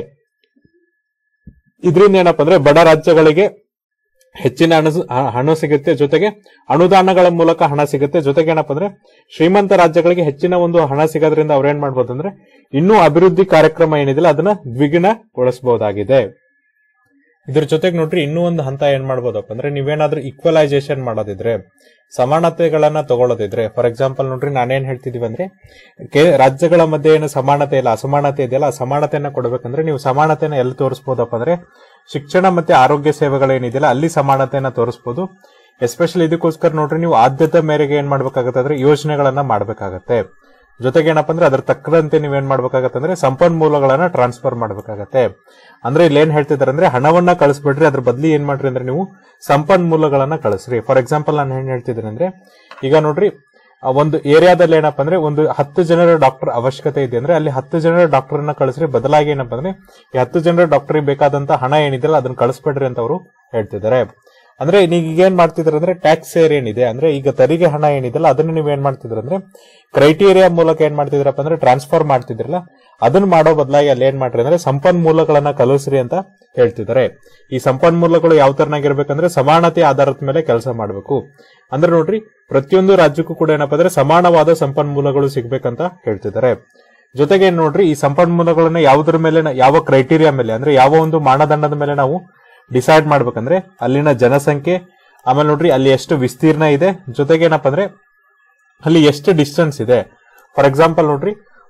ಇದರಿಂದ ಏನಪ್ಪ ಅಂದ್ರೆ ಬಡ ರಾಜ್ಯಗಳಿಗೆ ಹೆಚ್ಚಿನ ಹಣ ಹ- ಹಣ ಸಿಗುತ್ತೆ ಜೊತೆಗೆ ಅನುದಾನಗಳ ಮೂಲಕ ಹಣ ಸಿಗುತ್ತೆ ಜೊತೆಗೆ ಏನಪ್ಪ ಅಂದ್ರೆ ಶ್ರೀಮಂತ ರಾಜ್ಯಗಳಿಗೆ ಹೆಚ್ಚಿನ ಒಂದು ಹಣ ಸಿಗೋದ್ರಿಂದ ಅವ್ರು ಏನ್ ಮಾಡ್ಬೋದು ಅಂದ್ರೆ ಇನ್ನೂ ಅಭಿವೃದ್ಧಿ ಕಾರ್ಯಕ್ರಮ ಏನಿದೆಯಲ್ಲ ಅದನ್ನ ದ್ವಿಗುಣಗೊಳಿಸಬಹುದಾಗಿದೆ ಇದ್ರ ಜೊತೆಗೆ ನೋಡ್ರಿ ಇನ್ನೂ ಒಂದು ಹಂತ ಏನ್ ಮಾಡ್ಬೋದಪ್ಪ ಅಂದ್ರೆ ನೀವೇನಾದ್ರೂ ಈಕ್ವಲೈಸೇಷನ್ ಮಾಡೋದಿದ್ರೆ ಸಮಾನತೆಗಳನ್ನ ತಗೊಳ್ಳೋದಿದ್ರೆ ಫಾರ್ ಎಕ್ಸಾಂಪಲ್ ನೋಡ್ರಿ ನಾನೇನ್ ಹೇಳ್ತಿದೀವಿ ಅಂದ್ರೆ ಕೆ- ರಾಜ್ಯಗಳ ಮಧ್ಯೆ ಏನು ಸಮಾನತೆ ಇಲ್ಲ ಅಸಮಾನತೆ ಇದೆಯಲ್ಲ ಆ ಸಮಾನತೆಯನ್ನ ಕೊಡಬೇಕಂದ್ರೆ ನೀವು ಸಮಾನತೆನ ಎಲ್ಲಿ ತೋರಿಸಬಹುದಪ್ಪ ಅಂದ್ರೆ ಶಿಕ್ಷಣ ಮತ್ತೆ ಆರೋಗ್ಯ ಸೇವೆಗಳೇನಿದೆಯಲ್ಲ ಅಲ್ಲಿ ಸಮಾನತೆಯನ್ನ ತೋರಿಸಬಹುದು ಎಸ್ಪೆಷಲಿ ಇದಕ್ಕೋಸ್ಕರ ನೋಡ್ರಿ ನೀವು ಆದ್ಯತೆ ಮೇರೆಗೆ ಏನ್ ಮಾಡ್ಬೇಕಾಗತ್ತೆ ಅಂದ್ರೆ ಯೋಜನೆಗಳನ್ನ ಮಾಡ್ಬೇಕಾಗತ್ತೆ ಜೊತೆಗೆ ಏನಪ್ಪಾ ಅಂದ್ರೆ ಅದ್ರ ತಕ್ಕಂತೆ ನೀವೇನ್ ಮಾಡ್ಬೇಕಾಗತ್ತೆ ಅಂದ್ರೆ ಸಂಪನ್ಮೂಲಗಳನ್ನ ಟ್ರಾನ್ಸ್ಫರ್ ಮಾಡ್ಬೇಕಾಗತ್ತೆ ಅಂದ್ರೆ ಇಲ್ಲಿ ಏನ್ ಹೇಳ್ತಿದ್ದಾರೆ ಅಂದ್ರೆ ಹಣವನ್ನ ಕಳಿಸ್ಬಿಡ್ರಿ ಅದ್ರ ಬದ್ಲಿ ಏನ್ ಮಾಡ್ರಿ ಅಂದ್ರೆ ನೀವು ಸಂಪನ್ಮೂಲಗಳನ್ನ ಕಳಿಸ್ರಿ ಫಾರ್ ಎಕ್ಸಾಂಪಲ್ ನಾನು ಏನ್ ಹೇಳ್ತಿದ್ದೀನಿ ಅಂದ್ರೆ ಈಗ ನೋಡ್ರಿ ಆ ಒಂದು ಏರಿಯಾದಲ್ಲಿ ಏನಪ್ಪಾ ಅಂದ್ರೆ ಒಂದು ಹತ್ತು ಜನರ ಡಾಕ್ಟರ್ ಅವಶ್ಯಕತೆ ಇದೆ ಅಂದ್ರೆ ಅಲ್ಲಿ ಹತ್ತು ಜನರ ಡಾಕ್ಟರ್ ಅನ್ನ ಕಳಿಸ್ರಿ ಬದಲಾಗಿ ಏನಪ್ಪಾ ಅಂದ್ರೆ ಈ ಹತ್ತು ಜನರ ಡಾಕ್ಟರ್ ಬೇಕಾದಂತ ಹಣ ಏನಿದೆಯಲ್ಲ ಅದನ್ನ ಕಳಿಸ್ಬೇಡ್ರಿ ಅಂತ ಅವರು ಹೇಳ್ತಿದ್ದಾರೆ ಅಂದ್ರೆ ನೀಗ ಏನ್ ಮಾಡ್ತಿದ್ರ ಅಂದ್ರೆ ಟ್ಯಾಕ್ಸ್ ಸೇರ್ ಏನಿದೆ ಅಂದ್ರೆ ಈಗ ತೆರಿಗೆ ಹಣ ಏನಿದೆಯಲ್ಲ ಅದನ್ನ ನೀವ್ ಏನ್ ಮಾಡ್ತಿದ್ರ ಅಂದ್ರೆ ಕ್ರೈಟೀರಿಯಾ ಮೂಲಕ ಏನ್ ಮಾಡ್ತಿದ್ರಪ್ಪ ಅಂದ್ರೆ ಟ್ರಾನ್ಸ್ಫರ್ ಮಾಡ್ತಿದ್ರಲ್ಲ ಅದನ್ನ ಮಾಡೋ ಬದಲಾಗಿ ಅಲ್ಲಿ ಏನ್ ಮಾಡ್ರಿ ಅಂದ್ರೆ ಸಂಪನ್ಮೂಲಗಳನ್ನ ಕಲಿಸ್ರಿ ಅಂತ ಹೇಳ್ತಿದ್ದಾರೆ ಈ ಸಂಪನ್ಮೂಲಗಳು ಯಾವ ತರನಾಗಿರ್ಬೇಕಂದ್ರೆ ಸಮಾನತೆ ಆಧಾರದ ಮೇಲೆ ಕೆಲಸ ಮಾಡಬೇಕು ಅಂದ್ರೆ ನೋಡ್ರಿ ಪ್ರತಿಯೊಂದು ರಾಜ್ಯಕ್ಕೂ ಕೂಡ ಏನಪ್ಪಾ ಅಂದ್ರೆ ಸಮಾನವಾದ ಸಂಪನ್ಮೂಲಗಳು ಸಿಗ್ಬೇಕಂತ ಹೇಳ್ತಿದ್ದಾರೆ ಜೊತೆಗೆ ಏನ್ ನೋಡ್ರಿ ಈ ಸಂಪನ್ಮೂಲಗಳನ್ನ ಯಾವುದ್ರ ಮೇಲೆ ನ- ಯಾವ ಕ್ರೈಟೀರಿಯಾ ಮೇಲೆ ಅಂದ್ರೆ ಯಾವ ಒಂದು ಮಾನದಂಡದ ಮೇಲೆ ನಾವು ಡಿಸೈಡ್ ಮಾಡ್ಬೇಕಂದ್ರೆ ಅಲ್ಲಿನ ಜನಸಂಖ್ಯೆ ಆಮೇಲೆ ನೋಡ್ರಿ ಅಲ್ಲಿ ಎಷ್ಟು ವಿಸ್ತೀರ್ಣ ಇದೆ ಜೊತೆಗೆ ಏನಪ್ಪಾ ಅಂದ್ರೆ ಅಲ್ಲಿ ಎಷ್ಟು ಡಿಸ್ಟೆನ್ಸ್ ಇದೆ ಫಾರ್ ಎಕ್ಸಾಂಪಲ್ ನೋಡ್ರಿ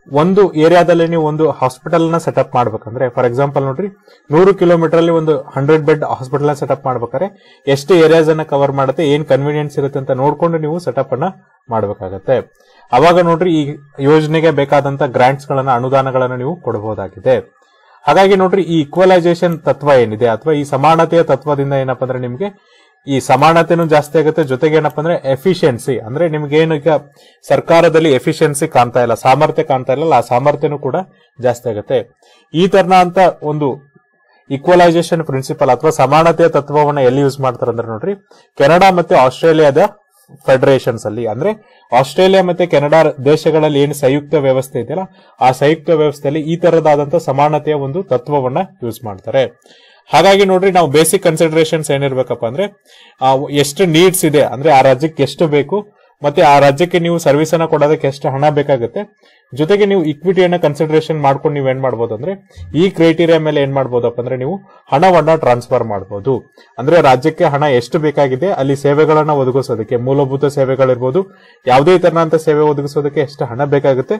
ಒಂದು ಏರಿಯಾದಲ್ಲಿ ನೀವು ಒಂದು ಹಾಸ್ಪಿಟಲ್ ನ ಸೆಟಪ್ ಮಾಡ್ಬೇಕಂದ್ರೆ ಫಾರ್ ಎಕ್ಸಾಂಪಲ್ ನೋಡ್ರಿ ನೂರು ಕಿಲೋಮೀಟರ್ ಅಲ್ಲಿ ಒಂದು ಹಂಡ್ರೆಡ್ ಬೆಡ್ ಹಾಸ್ಪಿಟಲ್ ನ ಸೆಟಪ್ ಮಾಡ್ಬೇಕಾದ್ರೆ ಎಷ್ಟು ಏರಿಯಾಸ್ ಅನ್ನ ಕವರ್ ಮಾಡುತ್ತೆ ಏನ್ ಕನ್ವೀನಿಯನ್ಸ್ ಇರುತ್ತೆ ಅಂತ ನೋಡ್ಕೊಂಡು ನೀವು ಸೆಟಪ್ ಅನ್ನ ಮಾಡಬೇಕಾಗತ್ತೆ ಅವಾಗ ನೋಡ್ರಿ ಈ ಯೋಜನೆಗೆ ಬೇಕಾದಂತ ಗ್ರಾಂಟ್ಸ್ ಗಳನ್ನ ಅನುದಾನಗಳನ್ನ ನೀವು ಕೊಡಬಹುದಾಗಿದೆ ಹಾಗಾಗಿ ನೋಡ್ರಿ ಈ ಈಕ್ವಲೈಸೇಷನ್ ತತ್ವ ಏನಿದೆ ಅಥವಾ ಈ ಸಮಾನತೆಯ ತತ್ವದಿಂದ ಏನಪ್ಪಾ ಅಂದ್ರೆ ನಿಮ್ಗೆ ಈ ಸಮಾನತೆನೂ ಜಾಸ್ತಿ ಆಗುತ್ತೆ ಜೊತೆಗೆ ಏನಪ್ಪಾ ಅಂದ್ರೆ ಎಫಿಷಿಯನ್ಸಿ ಅಂದ್ರೆ ನಿಮ್ಗೆ ಏನು ಈಗ ಸರ್ಕಾರದಲ್ಲಿ ಎಫಿಷಿಯನ್ಸಿ ಕಾಣ್ತಾ ಇಲ್ಲ ಸಾಮರ್ಥ್ಯ ಕಾಣ್ತಾ ಇಲ್ಲ ಆ ಸಾಮರ್ಥ್ಯನೂ ಕೂಡ ಜಾಸ್ತಿ ಆಗುತ್ತೆ ಈ ತರನ ಅಂತ ಒಂದು ಈಕ್ವಲೈಸೇಷನ್ ಪ್ರಿನ್ಸಿಪಲ್ ಅಥವಾ ಸಮಾನತೆಯ ತತ್ವವನ್ನ ಎಲ್ಲಿ ಯೂಸ್ ಮಾಡ್ತಾರೆ ಅಂದ್ರೆ ನೋಡ್ರಿ ಕೆನಡಾ ಮತ್ತೆ ಆಸ್ಟ್ರೇಲಿಯಾದ ಫೆಡರೇಷನ್ಸ್ ಅಲ್ಲಿ ಅಂದ್ರೆ ಆಸ್ಟ್ರೇಲಿಯಾ ಮತ್ತೆ ಕೆನಡಾ ದೇಶಗಳಲ್ಲಿ ಏನು ಸಂಯುಕ್ತ ವ್ಯವಸ್ಥೆ ಇದೆಯಲ್ಲ ಆ ಸಂಯುಕ್ತ ವ್ಯವಸ್ಥೆಯಲ್ಲಿ ಈ ತರದಾದಂತ ಸಮಾನತೆಯ ಒಂದು ತತ್ವವನ್ನ ಯೂಸ್ ಮಾಡ್ತಾರೆ ಹಾಗಾಗಿ ನೋಡ್ರಿ ನಾವು ಬೇಸಿಕ್ ಕನ್ಸಿಡರೇಷನ್ಸ್ ಏನಿರ್ಬೇಕಪ್ಪ ಅಂದ್ರೆ ಆ, ಎಷ್ಟು ನೀಡ್ಸ್ ಇದೆ ಅಂದ್ರೆ ಆ ರಾಜ್ಯಕ್ಕೆ ಎಷ್ಟು ಬೇಕು ಮತ್ತೆ ಆ ರಾಜ್ಯಕ್ಕೆ ನೀವು ಸರ್ವಿಸ್ ಅನ್ನ ಕೊಡೋದಕ್ಕೆ ಎಷ್ಟು ಹಣ ಬೇಕಾಗುತ್ತೆ ಜೊತೆಗೆ ನೀವು ಇಕ್ವಿಟಿಯನ್ನ ಕನ್ಸಿಡರೇಷನ್ ಮಾಡ್ಕೊಂಡು ನೀವು ಏನ್ ಮಾಡ್ಬೋದು ಅಂದ್ರೆ ಈ ಕ್ರೈಟೀರಿಯಾ ಮೇಲೆ ಏನ್ ಮಾಡ್ಬೋದಪ್ಪ ಅಂದ್ರೆ ನೀವು ಹಣವನ್ನ ಟ್ರಾನ್ಸ್ಫರ್ ಮಾಡಬಹುದು ಅಂದ್ರೆ ರಾಜ್ಯಕ್ಕೆ ಹಣ ಎಷ್ಟು ಬೇಕಾಗಿದೆ ಅಲ್ಲಿ ಸೇವೆಗಳನ್ನ ಒದಗಿಸೋದಕ್ಕೆ ಮೂಲಭೂತ ಸೇವೆಗಳಿರ್ಬೋದು ಯಾವುದೇ ತರನಂತ ಸೇವೆ ಒದಗಿಸೋದಕ್ಕೆ ಎಷ್ಟು ಹಣ ಬೇಕಾಗುತ್ತೆ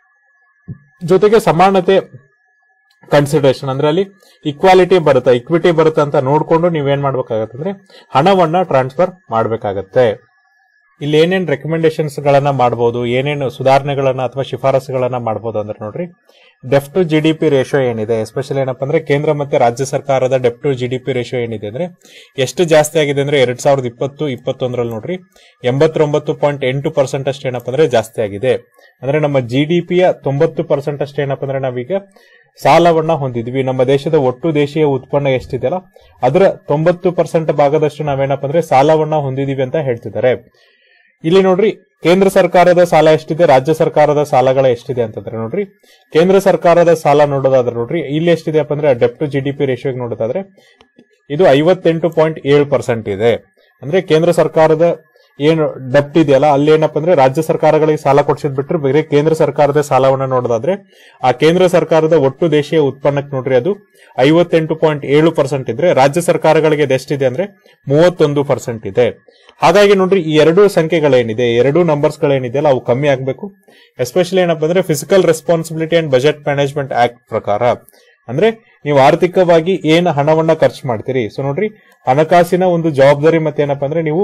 ಜೊತೆಗೆ ಸಮಾನತೆ ಕನ್ಸಿಡರೇಷನ್ ಅಂದ್ರೆ ಅಲ್ಲಿ ಇಕ್ವಾಲಿಟಿ ಬರುತ್ತಾ ಇಕ್ವಿಟಿ ಬರುತ್ತಾ ಅಂತ ನೋಡ್ಕೊಂಡು ನೀವೇನ್ ಮಾಡ್ಬೇಕಾಗತ್ತೆ ಅಂದ್ರೆ ಹಣವನ್ನ ಟ್ರಾನ್ಸ್ಫರ್ ಮಾಡ್ಬೇಕಾಗತ್ತೆ ಇಲ್ಲಿ ಏನೇನ್ ರೆಕಮೆಂಡೇಶನ್ಸ್ ಗಳನ್ನ ಮಾಡಬಹುದು ಏನೇನು ಸುಧಾರಣೆಗಳನ್ನ ಅಥವಾ ಶಿಫಾರಸುಗಳನ್ನ ಮಾಡಬಹುದು ಅಂದ್ರೆ ನೋಡ್ರಿ debt to G D P ratio ಏನಿದೆ ಎಸ್ಪೆಷಲಿ ಏನಪ್ಪಾ ಅಂದ್ರೆ ಕೇಂದ್ರ ಮತ್ತೆ ರಾಜ್ಯ ಸರ್ಕಾರದ debt to G D P ratio ಏನಿದೆ ಅಂದ್ರೆ ಎಷ್ಟು ಜಾಸ್ತಿ ಆಗಿದೆ ಅಂದ್ರೆ ಎರಡ್ ಸಾವಿರದ ಇಪ್ಪತ್ತು ಇಪ್ಪತ್ತೊಂದರಲ್ಲಿ ನೋಡ್ರಿ ಎಂಬತ್ತೊಂಬತ್ತು ಪಾಯಿಂಟ್ ಎಂಟು ಪರ್ಸೆಂಟ್ ಅಷ್ಟು ಏನಪ್ಪಾ ಅಂದ್ರೆ ಜಾಸ್ತಿ ಆಗಿದೆ ಅಂದ್ರೆ ನಮ್ಮ ಜಿ ಡಿ ಪಿಯ ತೊಂಬತ್ತು ಪರ್ಸೆಂಟ್ ಅಷ್ಟು ಏನಪ್ಪಾ ಅಂದ್ರೆ ನಾವೀಗ ಸಾಲವನ್ನ ಹೊಂದಿದ್ವಿ ನಮ್ಮ ದೇಶದ ಒಟ್ಟು ದೇಶೀಯ ಉತ್ಪನ್ನ ಎಷ್ಟಿದೆಯಲ್ಲ ಅದರ ತೊಂಬತ್ತು ಪರ್ಸೆಂಟ್ ಭಾಗದಷ್ಟು ನಾವೇನಪ್ಪ ಅಂದ್ರೆ ಸಾಲವನ್ನ ಹೊಂದಿದೀವಿ ಅಂತ ಹೇಳ್ತಿದ್ದಾರೆ ಇಲ್ಲಿ ನೋಡ್ರಿ ಕೇಂದ್ರ ಸರ್ಕಾರದ ಸಾಲ ಎಷ್ಟಿದೆ ರಾಜ್ಯ ಸರ್ಕಾರದ ಸಾಲಗಳ ಎಷ್ಟಿದೆ ಅಂತಂದ್ರೆ ನೋಡ್ರಿ ಕೇಂದ್ರ ಸರ್ಕಾರದ ಸಾಲ ನೋಡೋದಾದ್ರೆ ನೋಡ್ರಿ ಇಲ್ಲಿ ಎಷ್ಟಿದೆಯಪ್ಪ ಅಂದ್ರೆ debt to G D P ರೇಷಿಯೋಗೆ ನೋಡೋದಾದ್ರೆ ಇದು ಐವತ್ತೆಂಟು ಪಾಯಿಂಟ್ ಏಳು ಪರ್ಸೆಂಟ್ ಇದೆ ಅಂದ್ರೆ ಕೇಂದ್ರ ಸರ್ಕಾರದ ಏನು ಡೆಪ್ಟ್ ಇದೆಯಲ್ಲ ಅಲ್ಲಿ ಏನಪ್ಪ ಅಂದ್ರೆ ರಾಜ್ಯ ಸರ್ಕಾರಗಳಿಗೆ ಸಾಲ ಕೊಡ್ಸಿದ್ ಬಿಟ್ರೆ ಬೇರೆ ಕೇಂದ್ರ ಸರ್ಕಾರದ ಸಾಲವನ್ನ ನೋಡೋದಾದ್ರೆ ಆ ಕೇಂದ್ರ ಸರ್ಕಾರದ ಒಟ್ಟು ದೇಶೀಯ ಉತ್ಪನ್ನಕ್ಕೆ ನೋಡ್ರಿ ಅದು ಐವತ್ತೆಂಟು ಪಾಯಿಂಟ್ ಏಳು ಪರ್ಸೆಂಟ್ ಇದ್ರೆ ರಾಜ್ಯ ಸರ್ಕಾರಗಳಿಗೆ ಅದೆಷ್ಟಿದೆ ಅಂದ್ರೆ ಮೂವತ್ತೊಂದು ಪರ್ಸೆಂಟ್ ಇದೆ ಹಾಗಾಗಿ ನೋಡ್ರಿ ಈ ಎರಡು ಸಂಖ್ಯೆಗಳೇನಿದೆ ಎರಡು ನಂಬರ್ಸ್ ಗಳೇನಿದೆಯಲ್ಲ ಅವು ಕಮ್ಮಿ ಆಗ್ಬೇಕು ಎಸ್ಪೆಷಲಿ ಏನಪ್ಪ ಅಂದ್ರೆ fiscal responsibility and budget management act ಪ್ರಕಾರ ಅಂದ್ರೆ ನೀವು ಆರ್ಥಿಕವಾಗಿ ಏನ್ ಹಣವನ್ನ ಖರ್ಚು ಮಾಡ್ತೀರಿ ಸೊ ನೋಡ್ರಿ ಹಣಕಾಸಿನ ಒಂದು ಜವಾಬ್ದಾರಿ ಮತ್ತೆ ಏನಪ್ಪಾ ಅಂದ್ರೆ ನೀವು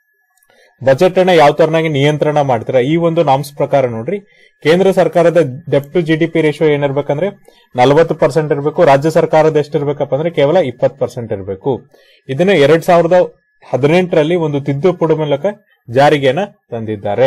ಬಜೆಟ್ ಅನ್ನ ಯಾವ ತರನಾಗಿ ನಿಯಂತ್ರಣ ಮಾಡ್ತೀರಾ ಈ ಒಂದು ನಾಮ್ಸ್ ಪ್ರಕಾರ ನೋಡ್ರಿ ಕೇಂದ್ರ ಸರ್ಕಾರದ debt to G D P ratio ಏನಿರ್ಬೇಕಂದ್ರೆ ನಲವತ್ತು ಪರ್ಸೆಂಟ್ ಇರಬೇಕು ರಾಜ್ಯ ಸರ್ಕಾರದ ಎಷ್ಟಿರ್ಬೇಕಪ್ಪ ಅಂದ್ರೆ ಕೇವಲ ಇಪ್ಪತ್ತು ಪರ್ಸೆಂಟ್ ಇರಬೇಕು ಇದನ್ನ ಎರಡ್ ಸಾವಿರದ ಹದಿನೆಂಟರಲ್ಲಿ ಒಂದು ತಿದ್ದುಪಡಿ ಮೂಲಕ ಜಾರಿಗೆನ ತಂದಿದ್ದಾರೆ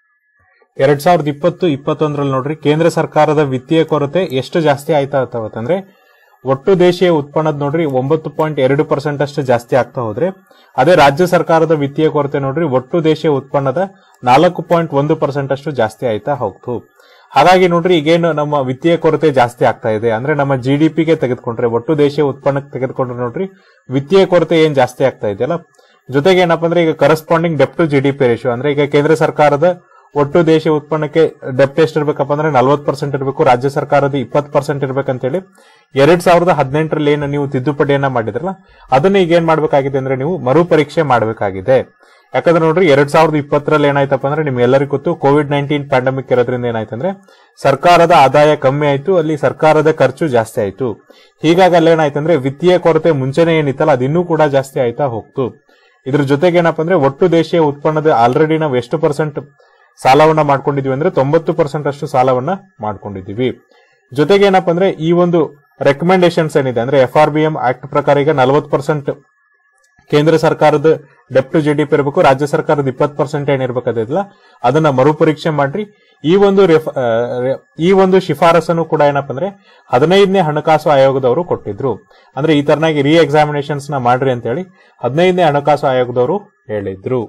ಎರಡ್ ಸಾವಿರದ ಇಪ್ಪತ್ತು ಇಪ್ಪತ್ತೊಂದರಲ್ಲಿ ನೋಡ್ರಿ ಕೇಂದ್ರ ಸರ್ಕಾರದ ವಿತ್ತೀಯ ಕೊರತೆ ಎಷ್ಟು ಜಾಸ್ತಿ ಆಯ್ತಾ ಅಂತಂದ್ರೆ ಒಟ್ಟು ದೇಶೀಯ ಉತ್ಪನ್ನದ ನೋಡ್ರಿ ಒಂಬತ್ತು ಪಾಯಿಂಟ್ ಎರಡು ಪರ್ಸೆಂಟ್ ಅಷ್ಟು ಜಾಸ್ತಿ ಆಗ್ತಾ ಹೋದ್ರೆ ಅದೇ ರಾಜ್ಯ ಸರ್ಕಾರದ ವಿತ್ತೀಯ ಕೊರತೆ ನೋಡ್ರಿ ಒಟ್ಟು ದೇಶೀಯ ಉತ್ಪನ್ನದ ನಾಲ್ಕು ಪಾಯಿಂಟ್ ಒಂದು ಪರ್ಸೆಂಟ್ ಅಷ್ಟು ಜಾಸ್ತಿ ಆಯ್ತಾ ಹೋಗ್ತು ಹಾಗಾಗಿ ನೋಡ್ರಿ ಈಗೇನು ನಮ್ಮ ವಿತ್ತೀಯ ಕೊರತೆ ಜಾಸ್ತಿ ಆಗ್ತಾ ಇದೆ ಅಂದ್ರೆ ನಮ್ಮ ಜಿ ಡಿ ಪಿಗೆ ತೆಗೆದುಕೊಂಡ್ರೆ ಒಟ್ಟು ದೇಶೀಯ ಉತ್ಪನ್ನಕ್ಕೆ ತೆಗೆದುಕೊಂಡ್ರೆ ನೋಡ್ರಿ ವಿತ್ತೀಯ ಕೊರತೆ ಏನ್ ಜಾಸ್ತಿ ಆಗ್ತಾ ಇದೆಯಲ್ಲ ಜೊತೆಗೆ ಏನಪ್ಪಾ ಅಂದ್ರೆ ಈಗ corresponding debt to G D P ratio ಅಂದ್ರೆ ಈಗ ಕೇಂದ್ರ ಸರ್ಕಾರದ ಒಟ್ಟು ದೇಶೀಯ ಉತ್ಪನ್ನಕ್ಕೆ ಡೆಪ್ಟ್ ಎಷ್ಟು ಇರ್ಬೇಕಪ್ಪ ಅಂದ್ರೆ ನಲ್ವತ್ತು ಪರ್ಸೆಂಟ್ ಇರಬೇಕು ರಾಜ್ಯ ಸರ್ಕಾರದ ಇಪ್ಪತ್ತು ಪರ್ಸೆಂಟ್ ಇರ್ಬೇಕಂತೇಳಿ ಎರಡ್ ಸಾವಿರದ ಹದಿನೆಂಟರಲ್ಲಿ ಏನು ನೀವು ತಿದ್ದುಪಡಿಯನ್ನ ಮಾಡಿದ್ರಲ್ಲ ಅದನ್ನ ಈಗ ಏನ್ ಮಾಡ್ಬೇಕಾಗಿದೆ ಅಂದ್ರೆ ನೀವು ಮರುಪರೀಕ್ಷೆ ಮಾಡಬೇಕಾಗಿದೆ ಯಾಕಂದ್ರೆ ನೋಡ್ರಿ ಎರಡ್ ಸಾವಿರದ ಇಪ್ಪತ್ತರಲ್ಲಿ ಏನಾಯ್ತಪ್ಪ ಅಂದ್ರೆ ನಿಮ್ಗೆಲ್ಲರಿಗೂ ಗೊತ್ತು ಕೋವಿಡ್ ನೈನ್ಟೀನ್ ಪ್ಯಾಂಡಮಿಕ್ ಇರೋದ್ರಿಂದ ಏನಾಯ್ತಂದ್ರೆ ಸರ್ಕಾರದ ಆದಾಯ ಕಮ್ಮಿ ಆಯ್ತು ಅಲ್ಲಿ ಸರ್ಕಾರದ ಖರ್ಚು ಜಾಸ್ತಿ ಆಯ್ತು ಹೀಗಾಗಿ ಅಲ್ಲಿ ಏನಾಯ್ತಂದ್ರೆ ವಿತ್ತೀಯ ಕೊರತೆ ಮುಂಚೆನೆ ಏನಿತ್ತಲ್ಲ ಅದು ಇನ್ನೂ ಕೂಡ ಜಾಸ್ತಿ ಆಯ್ತಾ ಹೋಗ್ತು ಇದ್ರ ಜೊತೆಗೆ ಏನಪ್ಪಾ ಅಂದ್ರೆ ಒಟ್ಟು ದೇಶೀಯ ಉತ್ಪನ್ನದ ಆಲ್ರೆಡಿ ನಾವು ಎಷ್ಟು ಪರ್ಸೆಂಟ್ ಸಾಲವನ್ನ ಮಾಡ್ಕೊಂಡಿದೀವಿ ಅಂದ್ರೆ ತೊಂಬತ್ತು ಪರ್ಸೆಂಟ್ ಅಷ್ಟು ಸಾಲವನ್ನ ಮಾಡ್ಕೊಂಡಿದೀವಿ ಜೊತೆಗೆ ಏನಪ್ಪಾ ಅಂದ್ರೆ ಈ ಒಂದು ರೆಕಮೆಂಡೇಶನ್ಸ್ ಏನಿದೆ ಅಂದ್ರೆ F R B M act ಪ್ರಕಾರ ಈಗ ನಲವತ್ತು ಪರ್ಸೆಂಟ್ ಕೇಂದ್ರ ಸರ್ಕಾರದ ಡೆಪ್ಟ್ ಜಿ ಡಿ ಪಿ ಇರಬೇಕು ರಾಜ್ಯ ಸರ್ಕಾರದ ಇಪ್ಪತ್ತು ಪರ್ಸೆಂಟ್ ಏನಿರ್ಬೇಕಾದಿಲ್ಲ ಅದನ್ನ ಮರುಪರೀಕ್ಷೆ ಮಾಡ್ರಿ ಈ ಒಂದು ರೆಫ್- ಆ, ರೆ- ಈ ಒಂದು ಶಿಫಾರಸನ್ನು ಕೂಡ ಏನಪ್ಪಾ ಅಂದ್ರೆ ಹದಿನೈದನೇ ಹಣಕಾಸು ಆಯೋಗದವರು ಕೊಟ್ಟಿದ್ರು ಅಂದ್ರೆ ಈ ತರನಾಗಿ ರೀ ಎಕ್ಸಾಮಿನೇಷನ್ಸ್ ನ ಮಾಡ್ರಿ ಅಂತ ಹೇಳಿ ಹದಿನೈದನೇ ಹಣಕಾಸು ಆಯೋಗದವರು ಹೇಳಿದ್ರು